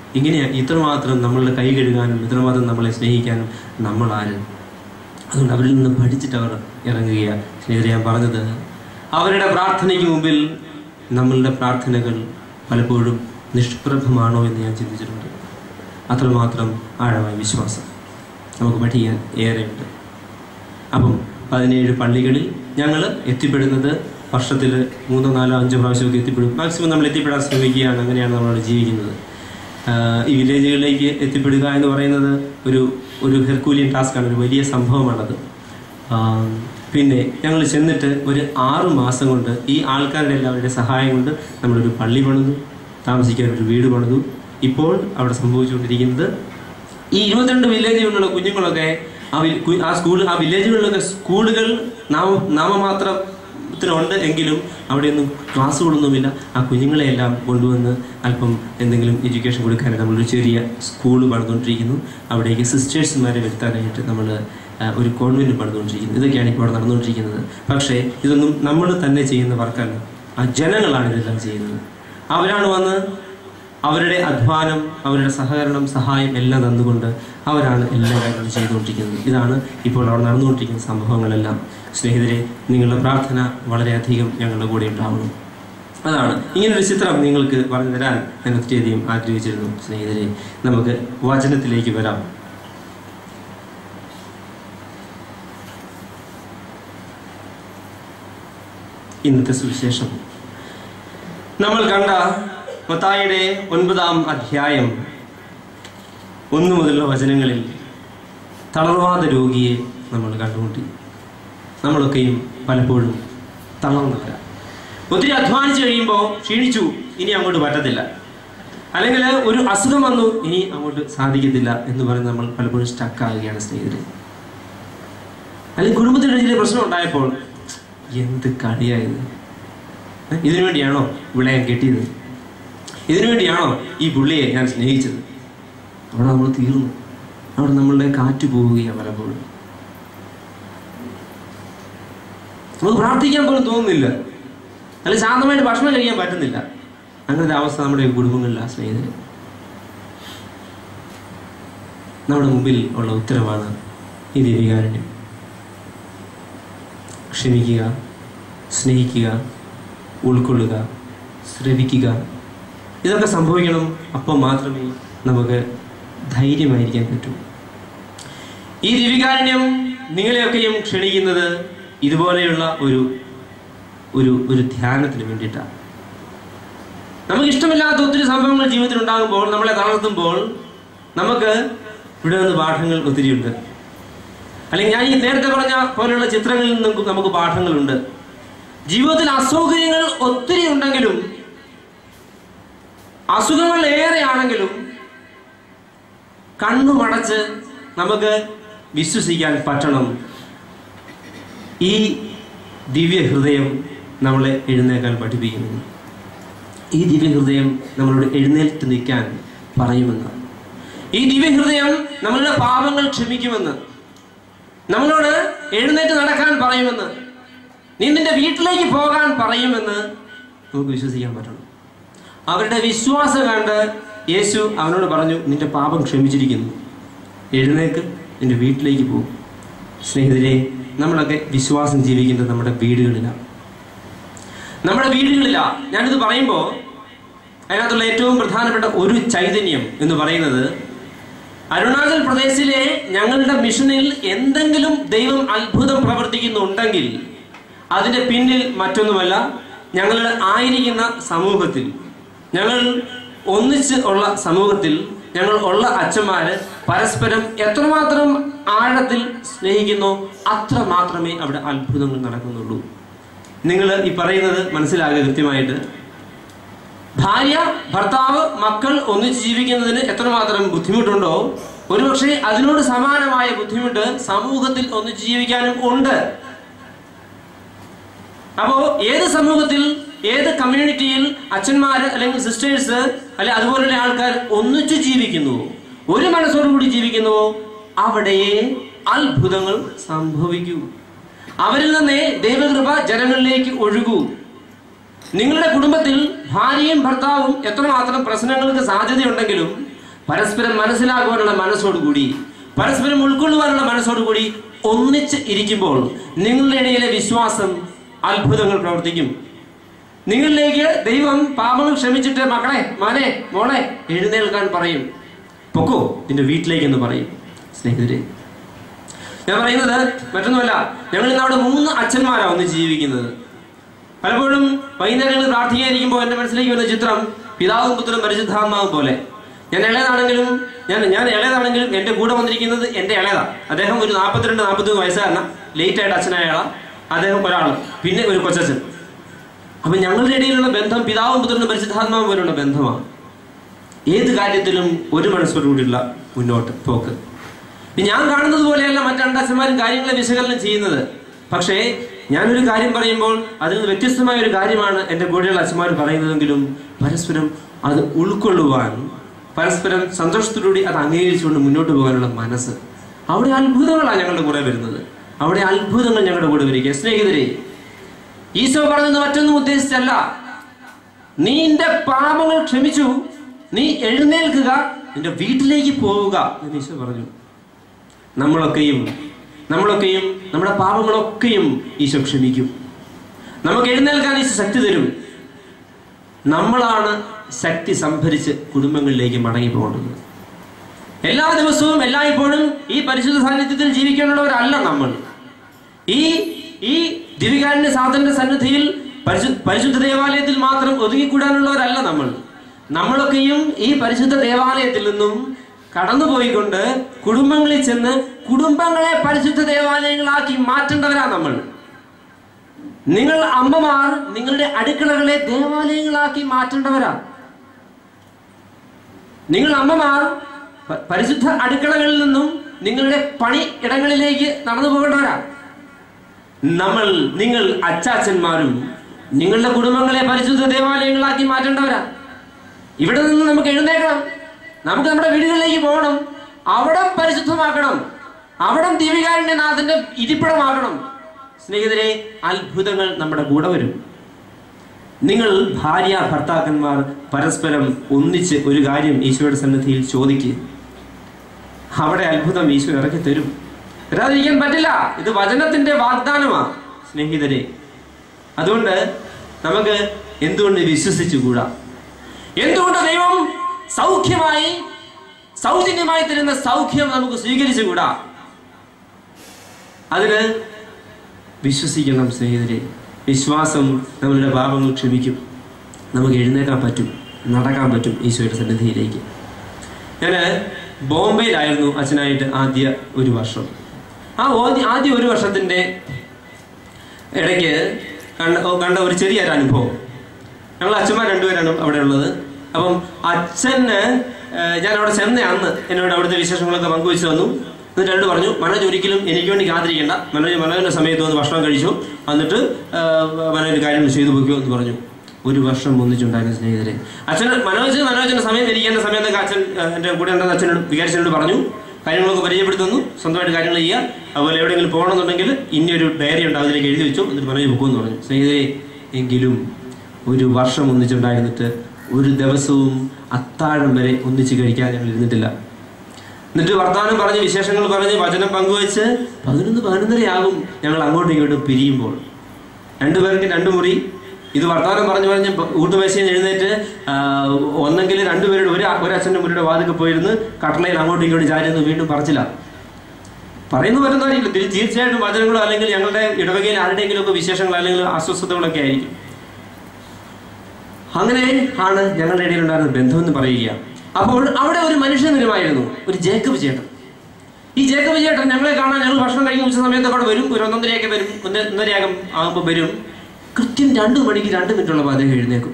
A: ഇങ്ങനെ ഇത്രമാത്രം നമ്മളുടെ കൈ കഴുകാനും ഇത്രമാത്രം നമ്മളെ സ്നേഹിക്കാനും നമ്മൾ ആര് അതുകൊണ്ട് അവരിൽ നിന്ന് പഠിച്ചിട്ട് അവർ ഇറങ്ങുകയാണ് സ്നേഹിതരെ ഞാൻ പറഞ്ഞത് അവരുടെ പ്രാർത്ഥനയ്ക്ക് മുമ്പിൽ നമ്മളുടെ പ്രാർത്ഥനകൾ പലപ്പോഴും നിഷ്പ്രഭമാണോ എന്ന് ഞാൻ ചിന്തിച്ചിട്ടുണ്ട് അത്രമാത്രം ആഴമായ വിശ്വാസം നമുക്ക് പഠിക്കാൻ ഏറെയുണ്ട് അപ്പം പതിനേഴ് പള്ളികളിൽ ഞങ്ങൾ എത്തിപ്പെടുന്നത് വർഷത്തിൽ മൂന്നോ നാലോ അഞ്ചോ പ്രാവശ്യമൊക്കെ എത്തിപ്പെടും മാക്സിമം നമ്മൾ എത്തിപ്പെടാൻ ശ്രമിക്കുകയാണ് അങ്ങനെയാണ് നമ്മളവിടെ ജീവിക്കുന്നത് ആഹ് ഈ വില്ലേജുകളിലേക്ക് എത്തിപ്പെടുക എന്ന് പറയുന്നത് ഒരു ഒരു ഹെർക്കൂലിയൻ ടാസ്ക്കാണ് ഒരു വലിയ സംഭവമാണത് ആഹ് പിന്നെ ഞങ്ങൾ ചെന്നിട്ട് ഒരു ആറു മാസം കൊണ്ട് ഈ ആൾക്കാരുടെ എല്ലാവരുടെ സഹായം കൊണ്ട് നമ്മളൊരു പള്ളി പണിതു താമസിക്കാൻ ഒരു വീട് പണിതു ഇപ്പോൾ അവിടെ സംഭവിച്ചുകൊണ്ടിരിക്കുന്നത് ഈ ഇരുപത്തിരണ്ട് വില്ലേജുകളിലുള്ള കുഞ്ഞുങ്ങളൊക്കെ ആ വി- കു- ആ സ്കൂൾ ആ വില്ലേജുകളിലൊക്കെ സ്കൂളുകൾ നാമ നാമമാത്രത്തിനുണ്ട് എങ്കിലും അവിടെയൊന്നും ക്ലാസ്സുകളൊന്നുമില്ല ആ കുഞ്ഞുങ്ങളെയെല്ലാം കൊണ്ടുവന്ന് അല്പം എന്തെങ്കിലും എഡ്യൂക്കേഷൻ കൊടുക്കാനായിട്ട് നമ്മളൊരു ചെറിയ സ്കൂൾ പണിതുകൊണ്ടിരിക്കുന്നു അവിടേക്ക് സിസ്റ്റേഴ്സുമാരെ വരുത്താനായിട്ട് നമ്മൾ ഒരു കോൺവെന്റ് പണിതുകൊണ്ടിരിക്കുന്നു ഇതൊക്കെയാണ് ഇപ്പോൾ അവിടെ നടന്നുകൊണ്ടിരിക്കുന്നത് പക്ഷേ ഇതൊന്നും നമ്മൾ തന്നെ ചെയ്യുന്ന വർക്കല്ല ആ ജനങ്ങളാണ് ഇതെല്ലാം ചെയ്യുന്നത് അവരാണ് വന്ന് അവരുടെ അധ്വാനം അവരുടെ സഹകരണം സഹായം എല്ലാം തന്നുകൊണ്ട് അവരാണ് എല്ലാ കാര്യങ്ങളും ചെയ്തുകൊണ്ടിരിക്കുന്നത് ഇതാണ് ഇപ്പോൾ അവിടെ നടന്നുകൊണ്ടിരിക്കുന്ന സംഭവങ്ങളെല്ലാം സ്നേഹിതരെ നിങ്ങളുടെ പ്രാർത്ഥന വളരെയധികം ഞങ്ങളുടെ കൂടെ ഉണ്ടാവണം അതാണ് ഇങ്ങനൊരു ചിത്രം നിങ്ങൾക്ക് പറഞ്ഞു തരാൻ ഞാൻ ഒത്തിരിയധികം ആഗ്രഹിച്ചിരുന്നു സ്നേഹിതരെ നമുക്ക് വചനത്തിലേക്ക് വരാം ഇന്നത്തെ സുവിശേഷം നമ്മൾ കണ്ട മത്തായിയുടെ ഒൻപതാം അധ്യായം ഒന്നു മുതലുള്ള വചനങ്ങളിൽ തളർവാദ രോഗിയെ നമ്മൾ കണ്ടുമുട്ടി നമ്മളൊക്കെയും പലപ്പോഴും തളർന്നവരാ ഒത്തിരി അധ്വാനിച്ചു കഴിയുമ്പോൾ ക്ഷീണിച്ചു ഇനി അങ്ങോട്ട് പറ്റത്തില്ല അല്ലെങ്കിൽ ഒരു അസുഖം വന്നു ഇനി അങ്ങോട്ട് സാധിക്കത്തില്ല എന്ന് പറഞ്ഞ് നമ്മൾ പലപ്പോഴും സ്റ്റക്ക് ആകുകയാണ് സ്നേഹിതരെ അല്ലെങ്കിൽ കുടുംബത്തിൻ്റെ ചില പ്രശ്നം ഉണ്ടായപ്പോൾ എന്ത് കളിയായത് ഏ? ഇതിനു വേണ്ടിയാണോ ഇവിടെ ഞാൻ കെട്ടിയത് ഇതിനു വേണ്ടിയാണോ ഈ പുള്ളിയെ ഞാൻ സ്നേഹിച്ചത് അവിടെ നമ്മൾ തീർന്നു അവിടെ നമ്മളുടെ കാറ്റ് പോവുകയാണ് പലപ്പോഴും നമുക്ക് പ്രാർത്ഥിക്കാൻ പോലും തോന്നുന്നില്ല അല്ല ശാന്തമായിട്ട് ഭക്ഷണം കഴിക്കാൻ പറ്റുന്നില്ല അങ്ങനത്തെ അവസ്ഥ നമ്മുടെ കുടുംബങ്ങളിലാ സ്നേഹിതരെ നമ്മുടെ മുമ്പിൽ ഉള്ള ഉത്തരവാണ് ഈ ദൈവികാരണ്യം ക്ഷമിക്കുക സ്നേഹിക്കുക ഉൾക്കൊള്ളുക ശ്രവിക്കുക ഇതൊക്കെ സംഭവിക്കണം അപ്പോൾ മാത്രമേ നമുക്ക് ധൈര്യമായിരിക്കാൻ പറ്റൂ ഈ ദിവികാരണ്യം നിങ്ങളെയൊക്കെയും ക്ഷണിക്കുന്നത് ഇതുപോലെയുള്ള ഒരു ഒരു ഒരു ധ്യാനത്തിന് വേണ്ടിയിട്ടാണ് നമുക്ക് ഇഷ്ടമില്ലാത്ത ഒത്തിരി സംഭവങ്ങൾ ജീവിതത്തിൽ ഉണ്ടാകുമ്പോൾ നമ്മളെ തളർത്തുമ്പോൾ നമുക്ക് ഇവിടെ നിന്ന് പാഠങ്ങൾ ഒത്തിരിയുണ്ട് അല്ലെങ്കിൽ ഞാൻ ഈ നേരത്തെ പറഞ്ഞ പോലെയുള്ള ചിത്രങ്ങളിൽ നിന്നും നമുക്ക് പാഠങ്ങളുണ്ട് ജീവിതത്തിൽ അസൗകര്യങ്ങൾ ഒത്തിരി ഉണ്ടെങ്കിലും അസുഖങ്ങൾ ഏറെയാണെങ്കിലും കണ്ണുമടച്ച് നമുക്ക് വിശ്വസിക്കാൻ പറ്റണം ഈ ദിവ്യ ഹൃദയം നമ്മളെ എഴുന്നേക്കാൻ പഠിപ്പിക്കുന്നു ഈ ദിവ്യ ഹൃദയം നമ്മളോട് എഴുന്നേറ്റ് നിൽക്കാൻ പറയുമെന്ന് ഈ ദിവ്യ ഹൃദയം നമ്മളുടെ പാപങ്ങൾ ക്ഷമിക്കുമെന്ന് നമ്മളോട് എഴുന്നേറ്റ് നടക്കാൻ പറയുമെന്ന് നീ നിന്റെ വീട്ടിലേക്ക് പോകാൻ പറയുമെന്ന് നമുക്ക് വിശ്വസിക്കാൻ പറ്റണം അവരുടെ വിശ്വാസം കണ്ട് യേശു അവനോട് പറഞ്ഞു നിന്റെ പാപം ക്ഷമിച്ചിരിക്കുന്നു എഴുന്നേക്ക് നിന്റെ വീട്ടിലേക്ക് പോകും സ്നേഹിതരെ നമ്മളൊക്കെ വിശ്വാസം ജീവിക്കുന്നത് നമ്മുടെ വീടുകളിലാണ് നമ്മുടെ വീടുകളിലാണ് ഞാനിത് പറയുമ്പോൾ അതിനകത്തുള്ള ഏറ്റവും പ്രധാനപ്പെട്ട ഒരു ചൈതന്യം എന്ന് പറയുന്നത് അരുണാചൽ പ്രദേശിലെ ഞങ്ങളുടെ മിഷനിൽ എന്തെങ്കിലും ദൈവം അത്ഭുതം പ്രവർത്തിക്കുന്നുണ്ടെങ്കിൽ അതിന്റെ പിന്നിൽ മറ്റൊന്നുമല്ല ഞങ്ങളുടെ ആയിരിക്കുന്ന സമൂഹത്തിൽ ഞങ്ങൾ ഒന്നിച്ച് ഉള്ള സമൂഹത്തിൽ ഞങ്ങൾ ഉള്ള അച്ഛന്മാര് പരസ്പരം എത്രമാത്രം ആഴത്തിൽ സ്നേഹിക്കുന്നോ അത്ര മാത്രമേ അവിടെ അത്ഭുതങ്ങൾ നടക്കുന്നുള്ളൂ നിങ്ങൾ ഈ പറയുന്നത് മനസ്സിലാകുക കൃത്യമായിട്ട് ഭാര്യ ഭർത്താവ് മക്കൾ ഒന്നിച്ച് ജീവിക്കുന്നതിന് എത്രമാത്രം ബുദ്ധിമുട്ടുണ്ടോ ഒരുപക്ഷെ അതിനോട് സമാനമായ ബുദ്ധിമുട്ട് സമൂഹത്തിൽ ഒന്നിച്ച് ജീവിക്കാനും ഉണ്ട് അപ്പോ ഏത് സമൂഹത്തിൽ ഏത് കമ്മ്യൂണിറ്റിയിൽ അച്ഛന്മാര് അല്ലെങ്കിൽ സിസ്റ്റേഴ്സ് അല്ലെ അതുപോലുള്ള ആൾക്കാർ ഒന്നിച്ചു ജീവിക്കുന്നുവോ ഒരു മനസ്സോടുകൂടി ജീവിക്കുന്നുവോ അവിടെയേ അത്ഭുതങ്ങൾ സംഭവിക്കൂ അവരിൽ നിന്നേ ദൈവകൃപ ജനങ്ങളിലേക്ക് ഒഴുകൂ നിങ്ങളുടെ കുടുംബത്തിൽ ഭാര്യയും ഭർത്താവും എത്രമാത്രം പ്രശ്നങ്ങൾക്ക് സാധ്യതയുണ്ടെങ്കിലും പരസ്പരം മനസ്സിലാക്കുവാനുള്ള മനസ്സോടുകൂടി പരസ്പരം ഉൾക്കൊള്ളുവാനുള്ള മനസ്സോടുകൂടി ഒന്നിച്ച് ഇരിക്കുമ്പോൾ നിങ്ങളുടെ ഇടയിലെ വിശ്വാസം അത്ഭുതങ്ങൾ പ്രവർത്തിക്കും നിങ്ങളിലേക്ക് ദൈവം പാപങ്ങൾ ക്ഷമിച്ചിട്ട് മക്കളെ മോനെ മോളെ എഴുന്നേൽക്കാൻ പറയും പൊക്കോ നിന്റെ വീട്ടിലേക്ക് എന്ന് പറയും സ്നേഹിതരെ ഞാൻ പറയുന്നത് മറ്റൊന്നുമല്ല ഞങ്ങൾ ഇന്ന് അവിടെ മൂന്ന് അച്ഛന്മാരാണ് ഒന്ന് ജീവിക്കുന്നത് പലപ്പോഴും വൈകുന്നേരങ്ങളിൽ പ്രാർത്ഥിക്കാതിരിക്കുമ്പോൾ എൻ്റെ മനസ്സിലേക്ക് വരുന്ന ചിത്രം പിതാവും പുത്രനും പരിശുദ്ധാത്മാവും പോലെ ഞാൻ ഇളയതാണെങ്കിലും ഞാൻ ഞാൻ ഇളയതാണെങ്കിലും എൻ്റെ കൂടെ വന്നിരിക്കുന്നത് എൻ്റെ ഇളയതാ അദ്ദേഹം ഒരു നാൽപ്പത്തിരണ്ട് നാൽപ്പത്തിമൂന്ന് വയസ്സുകാരന ലേറ്റ് ആയിട്ട് അച്ഛനായ ആളാ അദ്ദേഹം ഒരാൾ പിന്നെ ഒരു കൊച്ചച്ഛൻ അപ്പൊ ഞങ്ങളുടെ ഇടയിലുള്ള ബന്ധം പിതാവും പുത്രനും പരിശുദ്ധാത്മാവും പോലുള്ള ബന്ധമാണ് ഏത് കാര്യത്തിലും ഒരു മനസ്സോടുകൂടിയുള്ള മുന്നോട്ട് പോക്ക് ഇനി ഞാൻ കാണുന്നത് പോലെയല്ല മറ്റു രണ്ടച്ഛന്മാരും കാര്യങ്ങളെ വിശകലനം ചെയ്യുന്നത് പക്ഷേ ഞാനൊരു കാര്യം പറയുമ്പോൾ അതിൽ നിന്ന് വ്യത്യസ്തമായ ഒരു കാര്യമാണ് എൻ്റെ കൂടെയുള്ള അച്ഛന്മാർ പറയുന്നതെങ്കിലും പരസ്പരം അത് ഉൾക്കൊള്ളുവാൻ പരസ്പരം സന്തോഷത്തോടുകൂടി അത് അംഗീകരിച്ചുകൊണ്ട് മുന്നോട്ട് പോകാനുള്ള മനസ്സ് അവിടെ അത്ഭുതങ്ങളാണ് ഞങ്ങളുടെ കൂടെ വരുന്നത് അവിടെ അത്ഭുതങ്ങൾ ഞങ്ങളുടെ കൂടെ വരിക സ്നേഹിതരെ ഈശോ പറഞ്ഞത് മറ്റൊന്നും ഉദ്ദേശിച്ചല്ല നീ നിന്റെ പാപങ്ങൾ ക്ഷമിച്ചു നീ എഴുന്നേൽക്കുക നിന്റെ വീട്ടിലേക്ക് പോവുക എന്ന് ഈശോ പറഞ്ഞു നമ്മളൊക്കെയും നമ്മളൊക്കെയും നമ്മുടെ പാപങ്ങളൊക്കെയും ഈശോ ക്ഷമിക്കും നമുക്ക് എഴുന്നേൽക്കാൻ ഈശോ ശക്തി തരും നമ്മളാണ് ശക്തി സംഭരിച്ച് കുടുംബങ്ങളിലേക്ക് മടങ്ങി പോകേണ്ടത് എല്ലാ ദിവസവും എല്ലായ്പ്പോഴും ഈ പരിശുദ്ധ സാന്നിധ്യത്തിൽ ജീവിക്കാനുള്ളവരല്ല നമ്മൾ ഈ ഈ ദിവികാരന്റെ സാധന സന്നിധിയിൽ പരിശു പരിശുദ്ധ ദേവാലയത്തിൽ മാത്രം ഒതുങ്ങിക്കൂടാനുള്ളവരല്ല നമ്മൾ നമ്മളൊക്കെയും ഈ പരിശുദ്ധ ദേവാലയത്തിൽ നിന്നും കടന്നുപോയിക്കൊണ്ട് കുടുംബങ്ങളിൽ ചെന്ന് കുടുംബങ്ങളെ പരിശുദ്ധ ദേവാലയങ്ങളാക്കി മാറ്റേണ്ടവരാ നമ്മൾ നിങ്ങൾ അമ്മമാർ നിങ്ങളുടെ അടുക്കളകളെ ദേവാലയങ്ങളാക്കി മാറ്റേണ്ടവരാ നിങ്ങൾ അമ്മമാർ പ- പരിശുദ്ധ അടുക്കളകളിൽ നിന്നും നിങ്ങളുടെ പണി ഇടങ്ങളിലേക്ക് നടന്നു പോകേണ്ടവരാ നമ്മൾ നിങ്ങൾ അച്ചാച്ചന്മാരും നിങ്ങളുടെ കുടുംബങ്ങളെ പരിശുദ്ധ ദേവാലയങ്ങളാക്കി മാറ്റേണ്ടവരാ ഇവിടെ നിന്ന് നമുക്ക് എഴുന്നേക്കണം നമുക്ക് നമ്മുടെ വീടുകളിലേക്ക് പോകണം അവിടെ പരിശുദ്ധമാക്കണം അവിടെ ദീപികാരന്റെ നാഥന്റെ ഇരിപ്പിടമാകണം സ്നേഹിതരെ അത്ഭുതങ്ങൾ നമ്മുടെ കൂടെ വരും നിങ്ങൾ ഭാര്യ ഭർത്താക്കന്മാർ പരസ്പരം ഒന്നിച്ച് ഒരു കാര്യം ഈശോയുടെ സന്നിധിയിൽ ചോദിക്കുക അവിടെ അത്ഭുതം ഈശോ ഇറക്കി തരും വരാതിരിക്കാൻ പറ്റില്ല ഇത് വചനത്തിന്റെ വാഗ്ദാനമാണ് സ്നേഹിതരെ അതുകൊണ്ട് നമുക്ക് എന്തുകൊണ്ട് വിശ്വസിച്ചുകൂടാ എന്തുകൊണ്ട് ദൈവം സൗഖ്യമായി സൗജന്യമായി തരുന്ന സൗഖ്യം നമുക്ക് സ്വീകരിച്ചുകൂടാ അതിന് വിശ്വസിക്കണം സ്നേഹിതരെ വിശ്വാസം നമ്മളുടെ പാപങ്ങൾ ക്ഷമിക്കും നമുക്ക് എഴുന്നേക്കാൻ പറ്റും നടക്കാൻ പറ്റും ഈശോയുടെ സന്നിധിയിലേക്ക് ഞാൻ ബോംബെയിലായിരുന്നു അച്ഛനായിട്ട് ആദ്യ ഒരു വർഷം ആ ഓ- ആദ്യ ഒരു വർഷത്തിൻ്റെ ഇടയ്ക്ക് കണ്ട ഓ, കണ്ട ഒരു ചെറിയൊരു അനുഭവം ഞങ്ങൾ അച്ഛന്മാർ രണ്ടുപേരാണ് അവിടെ ഉള്ളത് അപ്പം അച്ഛന് ഏഹ്, ഞാൻ അവിടെ ചെന്ന അന്ന് എന്നോട് അവിടുത്തെ വിശേഷങ്ങളൊക്കെ പങ്കുവെച്ച് തന്നു എന്നിട്ട് എന്നോട് പറഞ്ഞു മനോജ് ഒരിക്കലും എനിക്ക് വേണ്ടി കാത്തിരിക്കേണ്ട മനോജ് മനോജിന്റെ സമയത്ത് വന്ന് ഭക്ഷണം കഴിച്ചു എന്നിട്ട് ഏഹ്, മനോജ് കാര്യങ്ങൾ ചെയ്തു പോയിക്കോ എന്ന് പറഞ്ഞു ഒരു വർഷം ഒന്നിച്ചുണ്ടായിരുന്ന സ്നേഹിതരെ അച്ഛൻ മനോജ് മനോജിന്റെ സമയം ഇരിക്കേണ്ട സമയത്തൊക്കെ അച്ഛൻ ഏഹ്, എൻ്റെ കൂടെ ഉണ്ടെന്ന് അച്ഛനോട് വികാരിച്ചനോട് പറഞ്ഞു കാര്യങ്ങളൊക്കെ പരിചയപ്പെടുത്തുന്നു സ്വന്തമായിട്ട് കാര്യങ്ങൾ ചെയ്യുക അതുപോലെ എവിടെയെങ്കിലും പോകണമെന്നുണ്ടെങ്കിൽ ഇനിയൊരു ഡയറി ഉണ്ട് അതിലേക്ക് എഴുതി വെച്ചു എന്നിട്ട് മനോജ് പൊക്കുമെന്ന് പറഞ്ഞു സ്നേഹിതരെ എങ്കിലും ഒരു വർഷം ഒന്നിച്ചുണ്ടായിരുന്നിട്ട് ഒരു ദിവസവും അത്താഴം വരെ ഒന്നിച്ച് കഴിക്കാൻ ഞങ്ങൾ ഇരുന്നിട്ടില്ല എന്നിട്ട് വർത്തമാനം പറഞ്ഞ് വിശേഷങ്ങൾ പറഞ്ഞ് വചനം പങ്കുവെച്ച് പതിനൊന്ന് പതിനൊന്നരയാകും ഞങ്ങൾ അങ്ങോട്ടും ഇങ്ങോട്ടും പിരിയുമ്പോൾ രണ്ടുപേർക്ക് രണ്ട് മുറി ഇത് വർത്തമാനം പറഞ്ഞു പറഞ്ഞ് പ- ഊട്ടുമേശയിൽ നിന്ന് എഴുന്നേറ്റ് ആ, ഒന്നെങ്കിൽ രണ്ടുപേരുടെ ഒരു ഒരു അച്ഛൻ്റെ മുറിയുടെ വാതിക്ക് പോയിരുന്ന് കട്ടളയിൽ അങ്ങോട്ടും ഇങ്ങോട്ടും ചാരിയൊന്നും വീണ്ടും പറച്ചില്ല പറയുന്നു വരുന്നതായിരിക്കും തിരി- തീർച്ചയായിട്ടും വചനങ്ങളോ അല്ലെങ്കിൽ ഞങ്ങളുടെ ഇടവകയിൽ ആരുടെയെങ്കിലും ഒക്കെ വിശേഷങ്ങൾ അല്ലെങ്കിൽ അസ്വസ്ഥതകളൊക്കെ ആയിരിക്കും അങ്ങനെ ആണ് ഞങ്ങളുടെ ഇടയിലുണ്ടായിരുന്ന ബന്ധമെന്ന് പറയുക അപ്പോൾ അവിടെ ഒരു മനുഷ്യൻ വരുമായിരുന്നു ഒരു ജേക്കബ് ചേട്ടൻ ഈ ജേക്കബ് ചേട്ടൻ ഞങ്ങളെ കാണാൻ ഞങ്ങൾ ഭക്ഷണം കഴിക്കുന്ന ഉച്ച സമയത്ത് അവിടെ വരും ഒരു ഒന്നൊന്നരയൊക്കെ വരും ഒന്ന് ഒന്നരയാകും ആകുമ്പോൾ വരും കൃത്യം രണ്ടു മണിക്ക് രണ്ട് മിനിറ്റുള്ളപ്പോൾ അദ്ദേഹം എഴുന്നേക്കും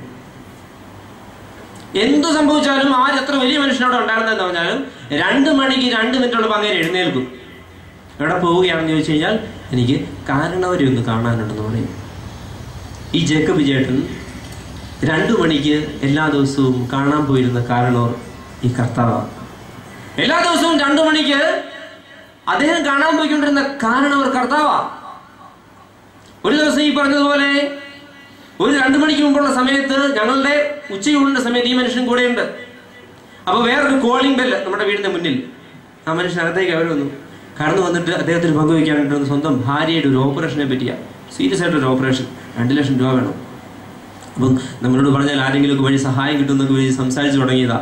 A: എന്തു സംഭവിച്ചാലും ആര് എത്ര വലിയ മനുഷ്യനോട് ഉണ്ടായിരുന്നെന്ന് പറഞ്ഞാലും രണ്ട് മണിക്ക് രണ്ട് മിനിറ്റുള്ളപ്പോൾ അങ്ങനെ എഴുന്നേൽക്കും എവിടെ പോവുകയാണെന്ന് ചോദിച്ചു കഴിഞ്ഞാൽ എനിക്ക് കാരണവരെ ഒന്ന് കാണാനുണ്ടെന്ന് പറയും ഈ ജേക്കബ് ചേട്ടൻ രണ്ടു മണിക്ക് എല്ലാ ദിവസവും കാണാൻ പോയിരുന്ന കാരണവർ ഈ കർത്താവാണ് എല്ലാ ദിവസവും രണ്ടു മണിക്ക് അദ്ദേഹം കാണാൻ പോയിക്കൊണ്ടിരുന്ന കാരണവർ കർത്താവാ ഒരു ദിവസം ഈ പറഞ്ഞതുപോലെ ഒരു രണ്ടു മണിക്ക് മുമ്പുള്ള സമയത്ത് ഞങ്ങളുടെ ഉച്ചയൂണിന്റെ സമയത്ത് ഈ മനുഷ്യൻ കൂടെയുണ്ട് അപ്പൊ വേറൊരു കോളിംഗ് ബെല്ല് നമ്മുടെ വീടിന്റെ മുന്നിൽ ആ മനുഷ്യൻ അകത്തേക്ക് കയറി വന്നു കടന്നു വന്നിട്ട് അദ്ദേഹത്തിന് പങ്കുവയ്ക്കാനായിട്ട് സ്വന്തം ഭാര്യയുടെ ഒരു ഓപ്പറേഷനെ പറ്റിയ സീരിയസ് ആയിട്ടൊരു ഓപ്പറേഷൻ രണ്ട് ലക്ഷം രൂപ വേണം അപ്പം നമ്മളോട് പറഞ്ഞാൽ ആരെങ്കിലും വഴി സഹായം കിട്ടുന്നൊക്കെ വഴി സംസാരിച്ചു തുടങ്ങിയതാ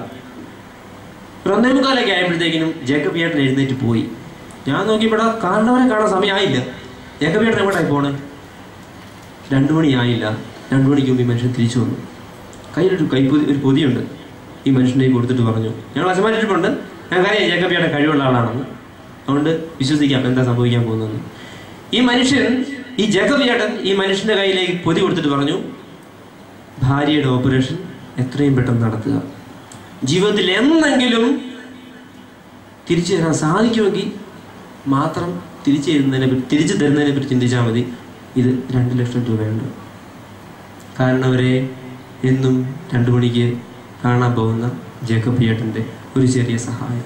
A: ഒരു ഒന്നേ മുക്കാലൊക്കെ ആയപ്പോഴത്തേക്കിനും ജേക്കബ് ചേട്ടൻ എഴുന്നേറ്റ് പോയി ഞാൻ നോക്കിയപ്പോഴാ കാണുന്നവരെ കാണാൻ സമയമായില്ല ജേക്കബ് ചേട്ടൻ എവിടെ പോണേ രണ്ടു മണിയായില്ല രണ്ടു മണിക്ക് മുമ്പ് ഈ മനുഷ്യൻ തിരിച്ചു വന്നു കയ്യിലൊരു കൈപ്പൊതി ഒരു പൊതിയുണ്ട് ഈ മനുഷ്യൻ്റെ കയ്യിൽ കൊടുത്തിട്ട് പറഞ്ഞു ഞങ്ങൾ അസമാനിച്ചിട്ടുണ്ട് ഞങ്ങൾക്കറിയാം ജേക്കബ് ചേട്ടൻ കഴിവുള്ള ആളാണെന്ന് അതുകൊണ്ട് വിശ്വസിക്കാം എന്താ സംഭവിക്കാൻ പോകുന്നത് ഈ മനുഷ്യൻ ഈ ജേക്കബ് ചേട്ടൻ ഈ മനുഷ്യന്റെ കയ്യിലേക്ക് പൊതി കൊടുത്തിട്ട് പറഞ്ഞു ഭാര്യയുടെ ഓപ്പറേഷൻ എത്രയും പെട്ടെന്ന് നടത്തുക ജീവിതത്തിൽ എന്നെങ്കിലും തിരിച്ചു തരാൻ സാധിക്കുമെങ്കിൽ മാത്രം തിരിച്ചു തരുന്നതിനെ പറ്റി തിരിച്ചു തരുന്നതിനെ പറ്റി ചിന്തിച്ചാൽ മതി ഇത് രണ്ട് ലക്ഷം രൂപയുണ്ട് കാരണം അവരെ എന്നും രണ്ടു മണിക്ക് കാണാൻ പോകുന്ന ജേക്കബ് ചേട്ടൻ്റെ ഒരു ചെറിയ സഹായം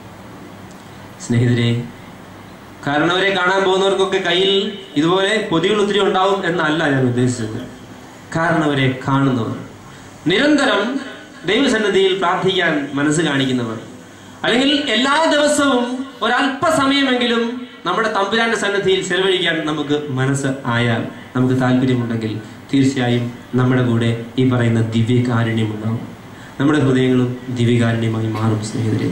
A: സ്നേഹിതരെ കാരണവരെ കാണാൻ പോകുന്നവർക്കൊക്കെ കയ്യിൽ ഇതുപോലെ പൊതികൾ ഒത്തിരി ഉണ്ടാവും എന്നല്ല ഞാൻ ഉദ്ദേശിച്ചത് കാരണവരെ കാണുന്നവർ നിരന്തരം ദൈവസന്നിധിയിൽ പ്രാർത്ഥിക്കാൻ മനസ്സ് കാണിക്കുന്നവർ അല്ലെങ്കിൽ എല്ലാ ദിവസവും ഒരല്പസമയമെങ്കിലും നമ്മുടെ തമ്പുരാന്റെ സന്നിധിയിൽ ചെലവഴിക്കാൻ നമുക്ക് മനസ്സ് ആയാൽ നമുക്ക് താല്പര്യമുണ്ടെങ്കിൽ തീർച്ചയായും നമ്മുടെ കൂടെ ഈ പറയുന്ന ദിവ്യകാരുണ്യം ഉണ്ടാവും നമ്മുടെ ഹൃദയങ്ങളും ദിവ്യകാരുണ്യമായി മാറും സ്നേഹിതരെ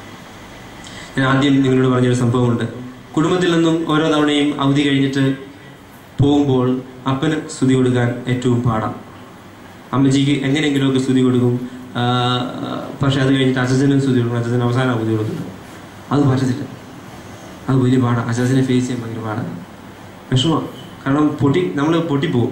A: ഞാൻ ആദ്യം നിങ്ങളോട് പറഞ്ഞൊരു സംഭവമുണ്ട് കുടുംബത്തിൽ നിന്നും ഓരോ തവണയും അവധി കഴിഞ്ഞിട്ട് പോകുമ്പോൾ അപ്പന് സ്തുതി കൊടുക്കാൻ ഏറ്റവും പാടാം അമ്മച്ചിക്ക് എങ്ങനെയെങ്കിലുമൊക്കെ സ്തുതി കൊടുക്കും ആ, പക്ഷെ അത് കഴിഞ്ഞിട്ട് അച്ഛനും സ്തുതി കൊടുക്കും അച്ഛൻ അവസാനം അവധി കൊടുക്കുന്നത് അത് പറ്റത്തില്ല അത് വലിയ പാടാണ് അച്ഛനെ ഫേസ് ചെയ്യാൻ ഭയങ്കര പാടാണ് വിഷമമാണ് കാരണം പൊട്ടി നമ്മൾ പൊട്ടിപ്പോവും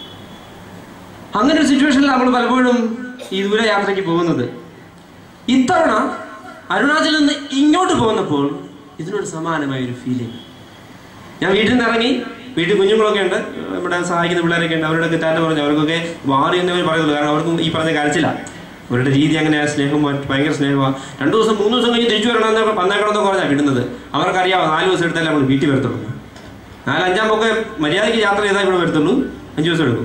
A: അങ്ങനെ ഒരു സിറ്റുവേഷനിൽ നമ്മൾ പലപ്പോഴും ഈ ദൂര യാത്രയ്ക്ക് പോകുന്നത് ഇത്തവണ അരുണാചലിൽ നിന്ന് ഇങ്ങോട്ട് പോകുന്നപ്പോൾ ഇതിനോട് സമാനമായ ഒരു ഫീലിംഗ് ഞാൻ വീട്ടിൽ നിന്ന് ഇറങ്ങി വീട്ടിൽ കുഞ്ഞുങ്ങളൊക്കെ ഉണ്ട് ഇവിടെ സഹായിക്കുന്ന പിള്ളേരൊക്കെ ഉണ്ട് അവരോടൊക്കെ ടാറ്റ പറഞ്ഞു അവർക്കൊക്കെ മാറി എന്നവർ പറയുള്ളൂ കാരണം അവർക്കും ഈ പറഞ്ഞ കരച്ചില്ല അവരുടെ രീതി അങ്ങനെയാ സ്നേഹം ഭയങ്കര സ്നേഹമാണ് രണ്ടു ദിവസം മൂന്ന് ദിവസം കഴിഞ്ഞ് തിരിച്ചു വരണം എന്നൊക്കെ വന്നേക്കണമെന്നൊക്കെ പറഞ്ഞാൽ വിടുന്നത് അവർക്കറിയാം നാല് ദിവസം എടുത്താലേ നമ്മൾ വീട്ടിൽ വരത്തുള്ളൂ നാലഞ്ചാമൊക്കെ മര്യാദയ്ക്ക് യാത്ര ചെയ്താൽ ഇവിടെ വരത്തുള്ളൂ അഞ്ച് ദിവസം എടുക്കും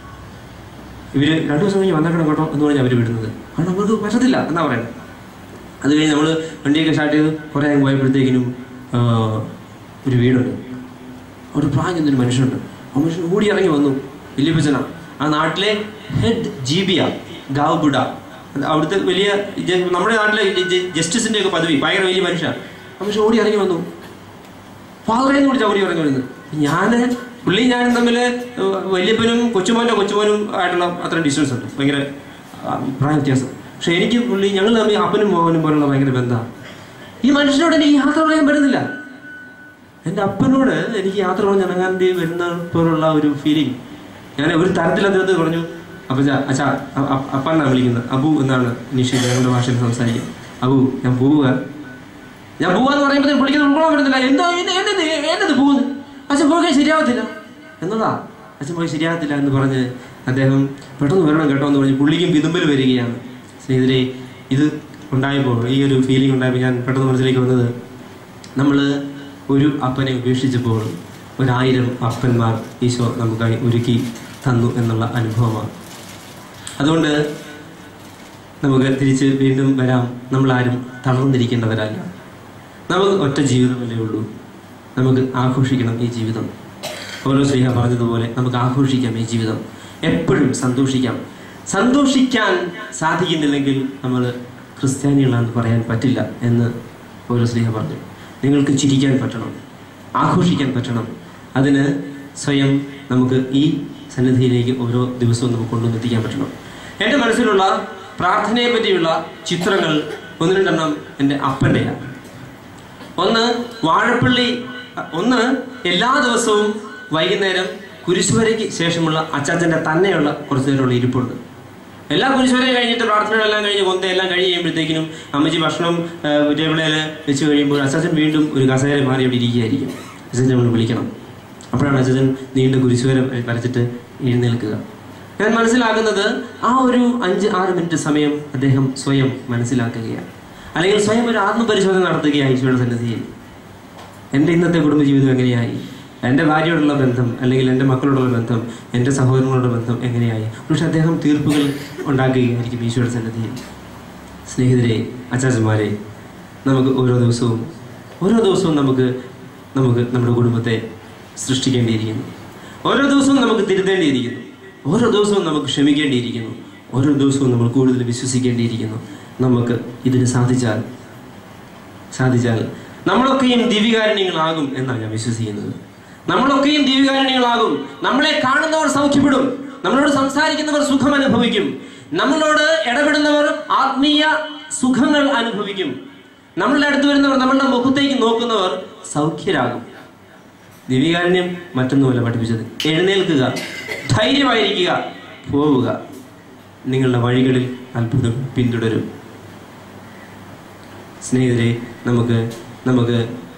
A: ഇവര് രണ്ടു ദിവസം കഴിഞ്ഞ് വന്നേക്കണം കേട്ടോ എന്ന് പറഞ്ഞാൽ അവർ വിടുന്നത് കാരണം അവർക്ക് പറ്റത്തില്ല എന്നാ പറയുന്നത് അത് കഴിഞ്ഞ് നമ്മൾ വണ്ടിയൊക്കെ സ്റ്റാർട്ട് ചെയ്ത് കുറേ അങ്ങ് പോയപ്പോഴത്തേക്കിനും ആ, ഒരു വീടുണ്ട് ഒരു പ്രായം ചെന്നൊരു മനുഷ്യനുണ്ട് ആ മനുഷ്യൻ ഓടി ഇറങ്ങി വന്നു വല്യപ്പച്ചന ആ നാട്ടിലെ ഹെഡ് ജീബിയ ഗാവുബുഡ അവിടുത്തെ വലിയ ജ- നമ്മുടെ നാട്ടിലെ ജ- ജസ്റ്റിസിന്റെ ഒക്കെ പദവി ഭയങ്കര വലിയ മനുഷ്യ ആ മനുഷ്യൻ ഓടി ഇറങ്ങി വന്നു ഫാദറേന്ന് വിളിച്ച ഓടി ഇറങ്ങി വരുന്നത് ഞാൻ പുള്ളി ഞാനും തമ്മിൽ വല്യപ്പനും കൊച്ചുമോൻ്റെ കൊച്ചുമോനും ആയിട്ടുള്ള അത്ര ഡിസ്റ്റൻസ് ഉണ്ട് ഭയങ്കര ആ, പ്രായ വ്യത്യാസം പക്ഷെ എനിക്ക് പുള്ളി ഞങ്ങൾ തമ്മിൽ അപ്പനും മോഹനും പോലുള്ള ഭയങ്കര ബന്ധമാണ് ഈ മനുഷ്യനോട് എനിക്ക് യാത്ര പറയാൻ പറ്റുന്നില്ല എൻ്റെ അപ്പനോട് എനിക്ക് യാത്ര പറഞ്ഞ് ഇറങ്ങാൻ വേണ്ടി വരുന്ന പോലുള്ള ഒരു ഫീലിംഗ് ഞാൻ ഒരു തരത്തിൽ അദ്ദേഹത്തെ പറഞ്ഞു അപ്പൊ അച്ഛാ അ- അ- അപ്പാന്നാണ് വിളിക്കുന്നത് അബു എന്നാണ് നിഷി ഞങ്ങളുടെ ഭാഷയിൽ സംസാരിക്കുക അബു ഞാൻ പോവുക ഞാൻ പോവാന്ന് പറയുമ്പോൾ പുള്ളിക്ക് ഉൾക്കൊള്ളാൻ പറ്റുന്നില്ല എന്തോ ഇത് എന്നത് എന്നത് പോകുന്നു അച്ഛൻ പോകാൻ ശരിയാവത്തില്ല എന്നതാ അച്ഛൻ പോയി ശരിയാകത്തില്ല എന്ന് പറഞ്ഞ് അദ്ദേഹം പെട്ടെന്ന് വരണം കേട്ടോ എന്ന് പറഞ്ഞ് പുള്ളിക്കും വിതുമ്പൽ വരികയാണ് സ്നേഹിതരെ ഇത് ഉണ്ടായപ്പോൾ ഈ ഒരു ഫീലിംഗ് ഉണ്ടായപ്പോൾ ഞാൻ പെട്ടെന്ന് മനസ്സിലേക്ക് വന്നത് നമ്മൾ ഒരു അപ്പനെ ഉപേക്ഷിച്ചപ്പോൾ ഒരായിരം അപ്പന്മാർ ഈശോ നമുക്കായി ഒരുക്കി തന്നു എന്നുള്ള അനുഭവമാണ് അതുകൊണ്ട് നമുക്ക് തിരിച്ച് വീണ്ടും വരാം നമ്മളാരും തളർന്നിരിക്കേണ്ടവരല്ല നമുക്ക് ഒറ്റ ജീവിതമല്ലേ ഉള്ളൂ നമുക്ക് ആഘോഷിക്കണം ഈ ജീവിതം ഓരോ ശ്രീഹ പറഞ്ഞതുപോലെ നമുക്ക് ആഘോഷിക്കാം ഈ ജീവിതം എപ്പോഴും സന്തോഷിക്കാം സന്തോഷിക്കാൻ സാധിക്കുന്നില്ലെങ്കിൽ നമ്മൾ ക്രിസ്ത്യാനികളാണെന്ന് പറയാൻ പറ്റില്ല എന്ന് ഓരോ ശ്രീഹ പറഞ്ഞു നിങ്ങൾക്ക് ചിരിക്കാൻ പറ്റണം ആഘോഷിക്കാൻ പറ്റണം അതിന് സ്വയം നമുക്ക് ഈ സന്നിധിയിലേക്ക് ഓരോ ദിവസവും നമുക്ക് കൊണ്ടുവന്നെത്തിക്കാൻ പറ്റണം എൻ്റെ മനസ്സിലുള്ള പ്രാർത്ഥനയെ പറ്റിയുള്ള ചിത്രങ്ങൾ ഒന്ന് രണ്ടെണ്ണം എൻ്റെ അപ്പൻ്റെയാണ് ഒന്ന് വാഴപ്പള്ളി ഒന്ന് എല്ലാ ദിവസവും വൈകുന്നേരം കുരിശുവരയ്ക്ക് ശേഷമുള്ള അച്ചാച്ചൻ്റെ തന്നെയുള്ള കുറച്ചു നേരമുള്ള ഇരിപ്പുണ്ട് എല്ലാ കുരിശുവരയും കഴിഞ്ഞിട്ട് പ്രാർത്ഥനകളെല്ലാം കഴിഞ്ഞ് കൊന്ത എല്ലാം കഴിഞ്ഞ് കഴിയുമ്പോഴത്തേക്കിനും അമ്മച്ചി ഭക്ഷണം ടേബിളിൽ വെച്ച് കഴിയുമ്പോൾ അച്ചാച്ചൻ വീണ്ടും ഒരു കസേര മാറി അവിടെ ഇരിക്കുകയായിരിക്കും അച്ചാച്ചൻ നമ്മൾ വിളിക്കണം അപ്പോഴാണ് അച്ചാച്ചൻ നീണ്ട കുരിശുവര വരച്ചിട്ട് എഴുന്നേൽക്കുക ഞാൻ മനസ്സിലാക്കുന്നത് ആ ഒരു അഞ്ച് ആറ് മിനിറ്റ് സമയം അദ്ദേഹം സ്വയം മനസ്സിലാക്കുകയാണ് അല്ലെങ്കിൽ സ്വയം ഒരു ആത്മപരിശോധന നടത്തുകയായി ഈശോയുടെ സന്നിധിയിൽ എൻ്റെ ഇന്നത്തെ കുടുംബജീവിതം എങ്ങനെയായി എൻ്റെ ഭാര്യയോടുള്ള ബന്ധം അല്ലെങ്കിൽ എൻ്റെ മക്കളോടുള്ള ബന്ധം എൻ്റെ സഹോദരങ്ങളോടുള്ള ബന്ധം എങ്ങനെയായി പക്ഷെ അദ്ദേഹം തീർപ്പുകൾ ഉണ്ടാക്കുകയായിരിക്കും ഈശോയുടെ സന്നിധിയിൽ സ്നേഹിതരെ അച്ചാച്ചന്മാരെ നമുക്ക് ഓരോ ദിവസവും ഓരോ ദിവസവും നമുക്ക് നമുക്ക് നമ്മുടെ കുടുംബത്തെ സൃഷ്ടിക്കേണ്ടിയിരിക്കുന്നു ഓരോ ദിവസവും നമുക്ക് തിരുത്തേണ്ടിയിരിക്കുന്നു ഓരോ ദിവസവും നമുക്ക് ക്ഷമിക്കേണ്ടിയിരിക്കുന്നു ഓരോ ദിവസവും നമ്മൾ കൂടുതൽ വിശ്വസിക്കേണ്ടിയിരിക്കുന്നു നമുക്ക് ഇതിന് സാധിച്ചാൽ സാധിച്ചാൽ നമ്മളൊക്കെയും ദിവ്യകാരുണ്യങ്ങളാകും എന്നാണ് ഞാൻ വിശ്വസിക്കുന്നത് നമ്മളൊക്കെയും ദിവ്യകാരുണ്യങ്ങളാകും നമ്മളെ കാണുന്നവർ സൗഖ്യപ്പെടും നമ്മളോട് സംസാരിക്കുന്നവർ സുഖം അനുഭവിക്കും നമ്മളോട് ഇടപെടുന്നവർ ആത്മീയ സുഖങ്ങൾ അനുഭവിക്കും നമ്മളുടെ അടുത്ത് വരുന്നവർ നമ്മളുടെ മുഖത്തേക്ക് നോക്കുന്നവർ സൗഖ്യരാകും ദിവ്യകാരുണ്യം മറ്റൊന്നുമല്ല പഠിപ്പിച്ചത് എഴുന്നേൽക്കുക ധൈര്യമായിരിക്കുക പോവുക നിങ്ങളുടെ വഴികളിൽ അത്ഭുതം പിന്തുടരും സ്നേഹിതരെ നമുക്ക് നമുക്ക്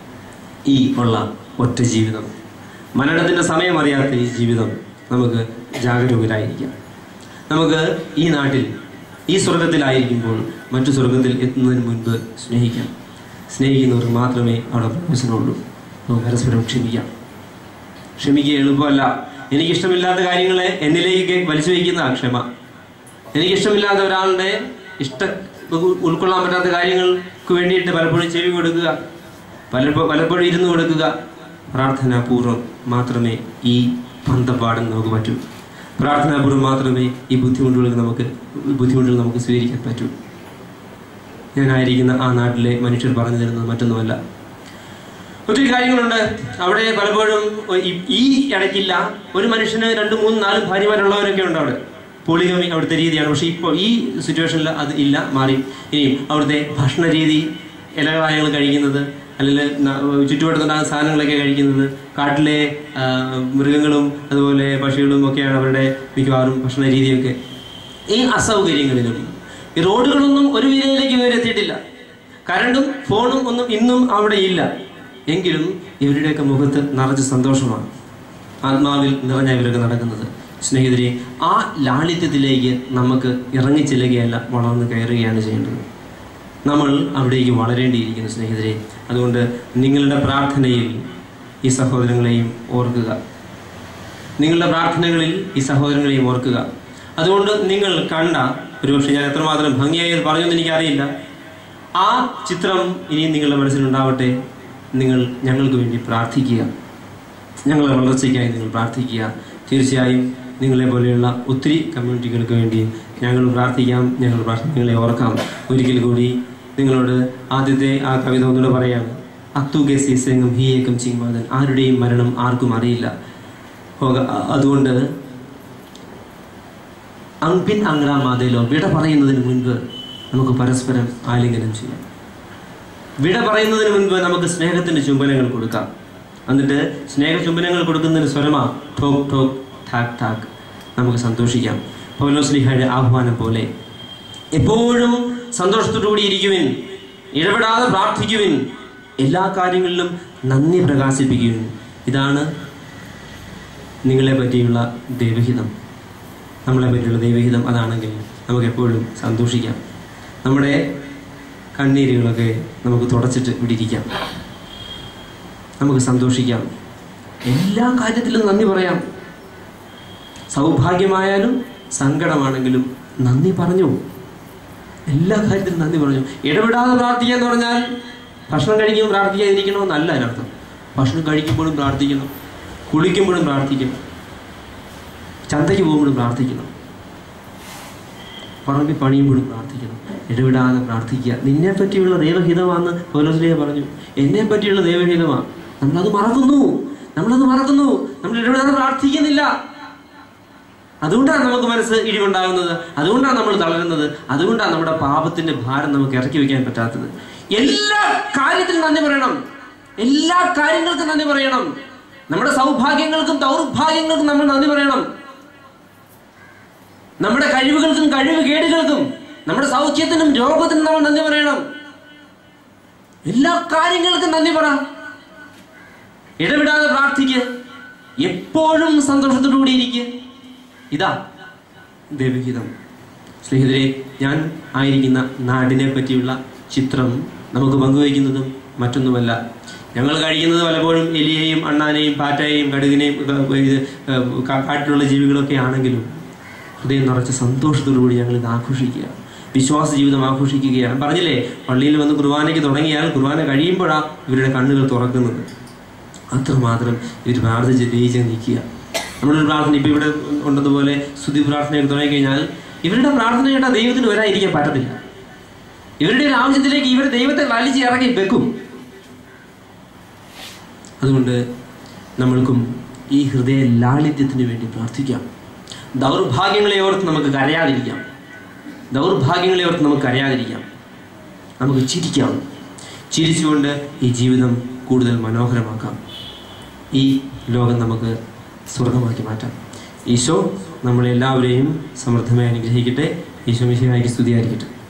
A: ഈ ഉള്ള ഒറ്റ ജീവിതം മരണത്തിൻ്റെ സമയം അറിയാത്ത ഈ ജീവിതം നമുക്ക് ജാഗരൂകരായിരിക്കാം നമുക്ക് ഈ നാട്ടിൽ ഈ സ്വർഗത്തിലായിരിക്കുമ്പോൾ മറ്റു സ്വർഗത്തിൽ എത്തുന്നതിന് മുൻപ് സ്നേഹിക്കാം സ്നേഹിക്കുന്നവർക്ക് മാത്രമേ അവിടെ പ്രവേശനമുള്ളൂ നമുക്ക് പരസ്പരം ക്ഷമിക്കാം ക്ഷമിക്കുക എളുപ്പമല്ല എനിക്കിഷ്ടമില്ലാത്ത കാര്യങ്ങളെ എന്നിലേക്ക് വലിച്ചു വയ്ക്കുന്ന ക്ഷമ എനിക്കിഷ്ടമില്ലാത്ത ഒരാളുടെ ഇഷ്ട ഉൾക്കൊള്ളാൻ പറ്റാത്ത കാര്യങ്ങൾക്ക് വേണ്ടിയിട്ട് പലപ്പോഴും ചെവി കൊടുക്കുക പലപ്പോ പലപ്പോഴും ഇരുന്ന് കൊടുക്കുക പ്രാർത്ഥനാപൂർവം മാത്രമേ ഈ ബന്ധപ്പാടും നമുക്ക് പറ്റൂ പ്രാർത്ഥനാപൂർവ്വം മാത്രമേ ഈ ബുദ്ധിമുട്ടുകൾ നമുക്ക് ബുദ്ധിമുട്ടുകൾ നമുക്ക് സ്വീകരിക്കാൻ പറ്റൂ ഞാനായിരിക്കുന്ന ആ നാട്ടിലെ മനുഷ്യർ പറഞ്ഞു തരുന്നത് മറ്റൊന്നുമല്ല ഒത്തിരി കാര്യങ്ങളുണ്ട് അവിടെ പലപ്പോഴും ഈ- ഈ ഇടയ്ക്കില്ല ഒരു മനുഷ്യന് രണ്ട് മൂന്ന് നാല് ഭാര്യമാരുള്ളവരൊക്കെ ഉണ്ട് അവിടെ പോളിഗമി അവിടുത്തെ രീതിയാണ് പക്ഷേ ഇപ്പോൾ ഈ സിറ്റുവേഷനിൽ അത് ഇല്ല മാറി ഇനി അവിടുത്തെ ഭക്ഷണ രീതി ഇലകളായങ്ങൾ കഴിക്കുന്നത് അല്ലെങ്കിൽ ന- ചുറ്റുവട്ടത്തുണ്ടാകുന്ന സാധനങ്ങളൊക്കെ കഴിക്കുന്നത് കാട്ടിലെ ആ, മൃഗങ്ങളും അതുപോലെ പക്ഷികളും ഒക്കെയാണ് അവരുടെ മിക്കവാറും ഭക്ഷണ രീതിയൊക്കെ ഈ അസൗകര്യങ്ങളിലും ഈ റോഡുകളൊന്നും ഒരു വിലയിലേക്ക് ഇതുവരെ എത്തിയിട്ടില്ല കരണ്ടും ഫോണും ഒന്നും ഇന്നും അവിടെ ഇല്ല എങ്കിലും ഇവരുടെയൊക്കെ മുഖത്ത് നിറച്ച് സന്തോഷമാണ് ആത്മാവിൽ നിറഞ്ഞ ഇവരൊക്കെ നടക്കുന്നത് സ്നേഹിതരെ ആ ലാളിത്യത്തിലേക്ക് നമുക്ക് ഇറങ്ങിച്ചെല്ലുകയല്ല വളർന്ന് കയറുകയാണ് ചെയ്യേണ്ടത് നമ്മൾ അവിടേക്ക് വളരേണ്ടിയിരിക്കുന്നു സ്നേഹിതരെ അതുകൊണ്ട് നിങ്ങളുടെ പ്രാർത്ഥനയിൽ ഈ സഹോദരങ്ങളെയും ഓർക്കുക നിങ്ങളുടെ പ്രാർത്ഥനകളിൽ ഈ സഹോദരങ്ങളെയും ഓർക്കുക അതുകൊണ്ട് നിങ്ങൾ കണ്ട ഒരുപക്ഷെ ഞാൻ എത്രമാത്രം ഭംഗിയായി അത് പറഞ്ഞെന്ന് എനിക്കറിയില്ല ആ ചിത്രം ഇനിയും നിങ്ങളുടെ മനസ്സിലുണ്ടാവട്ടെ നിങ്ങൾ ഞങ്ങൾക്ക് വേണ്ടി പ്രാർത്ഥിക്കുക ഞങ്ങളുടെ വളർച്ചയ്ക്കായി നിങ്ങൾ പ്രാർത്ഥിക്കുക തീർച്ചയായും നിങ്ങളെ പോലെയുള്ള ഒത്തിരി കമ്മ്യൂണിറ്റികൾക്ക് വേണ്ടി ഞങ്ങൾ പ്രാർത്ഥിക്കാം ഞങ്ങൾ പ്രാർത്ഥ- നിങ്ങളെ ഓർക്കാം ഒരിക്കൽ കൂടി നിങ്ങളോട് ആദ്യത്തെ ആ കവിത ഒന്നുകൂടെ പറയാണ് അത്തുകെ സീസെങ്ങും ഹീയേക്കും ചിങ്മാതൻ ആരുടെയും മരണം ആർക്കും അറിയില്ല ഹോക- അ- അതുകൊണ്ട് അങ്പിൻ അങ്രാ മാതയിലോ വിട പറയുന്നതിന് മുൻപ് നമുക്ക് പരസ്പരം ആലിംഗനം ചെയ്യാം വിട പറയുന്നതിന് മുൻപ് നമുക്ക് സ്നേഹത്തിന്റെ ചുംബനങ്ങൾ കൊടുക്കാം എന്നിട്ട് സ്നേഹ ചുംബനങ്ങൾ കൊടുക്കുന്നതിന് സ്വരമാ ടോക്ക് ടോക്ക് ടാക് ടാക് നമുക്ക് സന്തോഷിക്കാം പൗലോസ്ലിഹയുടെ ആഹ്വാനം പോലെ എപ്പോഴും സന്തോഷത്തോടുകൂടി ഇരിക്കുവിൻ ഇടപെടാതെ പ്രാർത്ഥിക്കുവിൻ എല്ലാ കാര്യങ്ങളിലും നന്ദി പ്രകാശിപ്പിക്കുവിൻ ഇതാണ് നിങ്ങളെ പറ്റിയുള്ള ദൈവഹിതം നമ്മളെ പറ്റിയുള്ള ദൈവഹിതം അതാണെങ്കിൽ നമുക്ക് എപ്പോഴും സന്തോഷിക്കാം നമ്മുടെ കണ്ണീരുകളൊക്കെ നമുക്ക് തുടച്ചിട്ട് ഇവിടെ ഇരിക്കാം നമുക്ക് സന്തോഷിക്കാം എല്ലാ കാര്യത്തിലും നന്ദി പറയാം സൗഭാഗ്യമായാലും സങ്കടമാണെങ്കിലും നന്ദി പറഞ്ഞു എല്ലാ കാര്യത്തിലും നന്ദി പറഞ്ഞു ഇടപെടാതെ പ്രാർത്ഥിക്കുക എന്ന് പറഞ്ഞാൽ ഭക്ഷണം കഴിക്കുമ്പോൾ പ്രാർത്ഥിക്കാതിരിക്കണമെന്നല്ല അതിനർത്ഥം ഭക്ഷണം കഴിക്കുമ്പോഴും പ്രാർത്ഥിക്കണം കുളിക്കുമ്പോഴും പ്രാർത്ഥിക്കണം ചന്തയ്ക്ക് പോകുമ്പോഴും പ്രാർത്ഥിക്കണം പറമ്പിൽ പണിയുമ്പോഴും പ്രാർത്ഥിക്കണം ഇടവിടാതെ പ്രാർത്ഥിക്കുക നിന്നെ പറ്റിയുള്ള ദൈവഹിതമാണെന്ന് പൗലോസ്ലിയ പറഞ്ഞു എന്നെ പറ്റിയുള്ള ദൈവഹിതമാണ് നമ്മളത് മറക്കുന്നു നമ്മളത് മറക്കുന്നു നമ്മൾ ഇടവിടാതെ പ്രാർത്ഥിക്കുന്നില്ല അതുകൊണ്ടാണ് നമുക്ക് മനസ്സ് ഇടിവുണ്ടാകുന്നത് അതുകൊണ്ടാണ് നമ്മൾ തളരുന്നത് അതുകൊണ്ടാണ് നമ്മുടെ പാപത്തിന്റെ ഭാരം നമുക്ക് ഇറക്കി വെക്കാൻ പറ്റാത്തത് എല്ലാ കാര്യത്തിലും നന്ദി പറയണം എല്ലാ കാര്യങ്ങൾക്കും നന്ദി പറയണം നമ്മുടെ സൗഭാഗ്യങ്ങൾക്കും ദൗർഭാഗ്യങ്ങൾക്കും നമ്മൾ നന്ദി പറയണം നമ്മുടെ കഴിവുകൾക്കും കഴിവ് കേടുകൾക്കും നമ്മുടെ സൗഖ്യത്തിനും രോഗത്തിനും നമ്മൾ നന്ദി പറയണം എല്ലാ കാര്യങ്ങൾക്കും നന്ദി പറ ഇടവിടാതെ പ്രാർത്ഥിക്കുക എപ്പോഴും സന്തോഷത്തോടുകൂടി ഇരിക്കുക ഇതാ ദൈവഹിതം സ്നേഹിതരെ ഞാൻ ആയിരിക്കുന്ന നാടിനെ പറ്റിയുള്ള ചിത്രം നമുക്ക് പങ്കുവയ്ക്കുന്നതും മറ്റൊന്നുമല്ല ഞങ്ങൾ കഴിക്കുന്നത് പലപ്പോഴും എലിയെയും അണ്ണാനെയും പാറ്റയെയും കടുകിനെയും ഒക്കെ ഇത് കാ- കാട്ടിലുള്ള ജീവികളൊക്കെ ആണെങ്കിലും ഹൃദയം നിറച്ച് സന്തോഷത്തോടുകൂടി ഞങ്ങൾ ഇത് ആഘോഷിക്കുക വിശ്വാസ ജീവിതം ആഘോഷിക്കുകയാണ് പറഞ്ഞില്ലേ പള്ളിയിൽ വന്ന് കുർബാനയ്ക്ക് തുടങ്ങിയാൽ കുർബാന കഴിയുമ്പോഴാണ് ഇവരുടെ കണ്ണുകൾ തുറക്കുന്നത് അത്രമാത്രം ഇവർ പ്രാർത്ഥിച്ച് ജയിച്ച് നിൽക്കുക നമ്മളൊരു പ്രാർത്ഥന ഇപ്പം ഇവിടെ ഉണ്ടതുപോലെ സ്തുതി പ്രാർത്ഥനയൊക്കെ തുടങ്ങിക്കഴിഞ്ഞാൽ ഇവരുടെ പ്രാർത്ഥന കേട്ടാൽ ദൈവത്തിന് വരാതിരിക്കാൻ പറ്റത്തില്ല ഇവരുടെ ഒരു ആവശ്യത്തിലേക്ക് ഇവർ ദൈവത്തെ വലിച്ച് ഇറക്കി വെക്കും അതുകൊണ്ട് നമ്മൾക്കും ഈ ഹൃദയ ലാളിത്യത്തിന് വേണ്ടി പ്രാർത്ഥിക്കാം ദൗർഭാഗ്യങ്ങളെ ഓർത്ത് നമുക്ക് കരയാതിരിക്കാം ദൗർഭാഗ്യങ്ങളെ ഓർത്ത് നമുക്ക് കരയാതിരിക്കാം നമുക്ക് ചിരിക്കാം ചിരിച്ചുകൊണ്ട് ഈ ജീവിതം കൂടുതൽ മനോഹരമാക്കാം ഈ ലോകം നമുക്ക് സ്വർഗമാക്കി മാറ്റാം ഈശോ നമ്മളെല്ലാവരെയും സമൃദ്ധമായി അനുഗ്രഹിക്കട്ടെ ഈശോ മിശിഹായിക്ക് സ്തുതിയായിരിക്കട്ടെ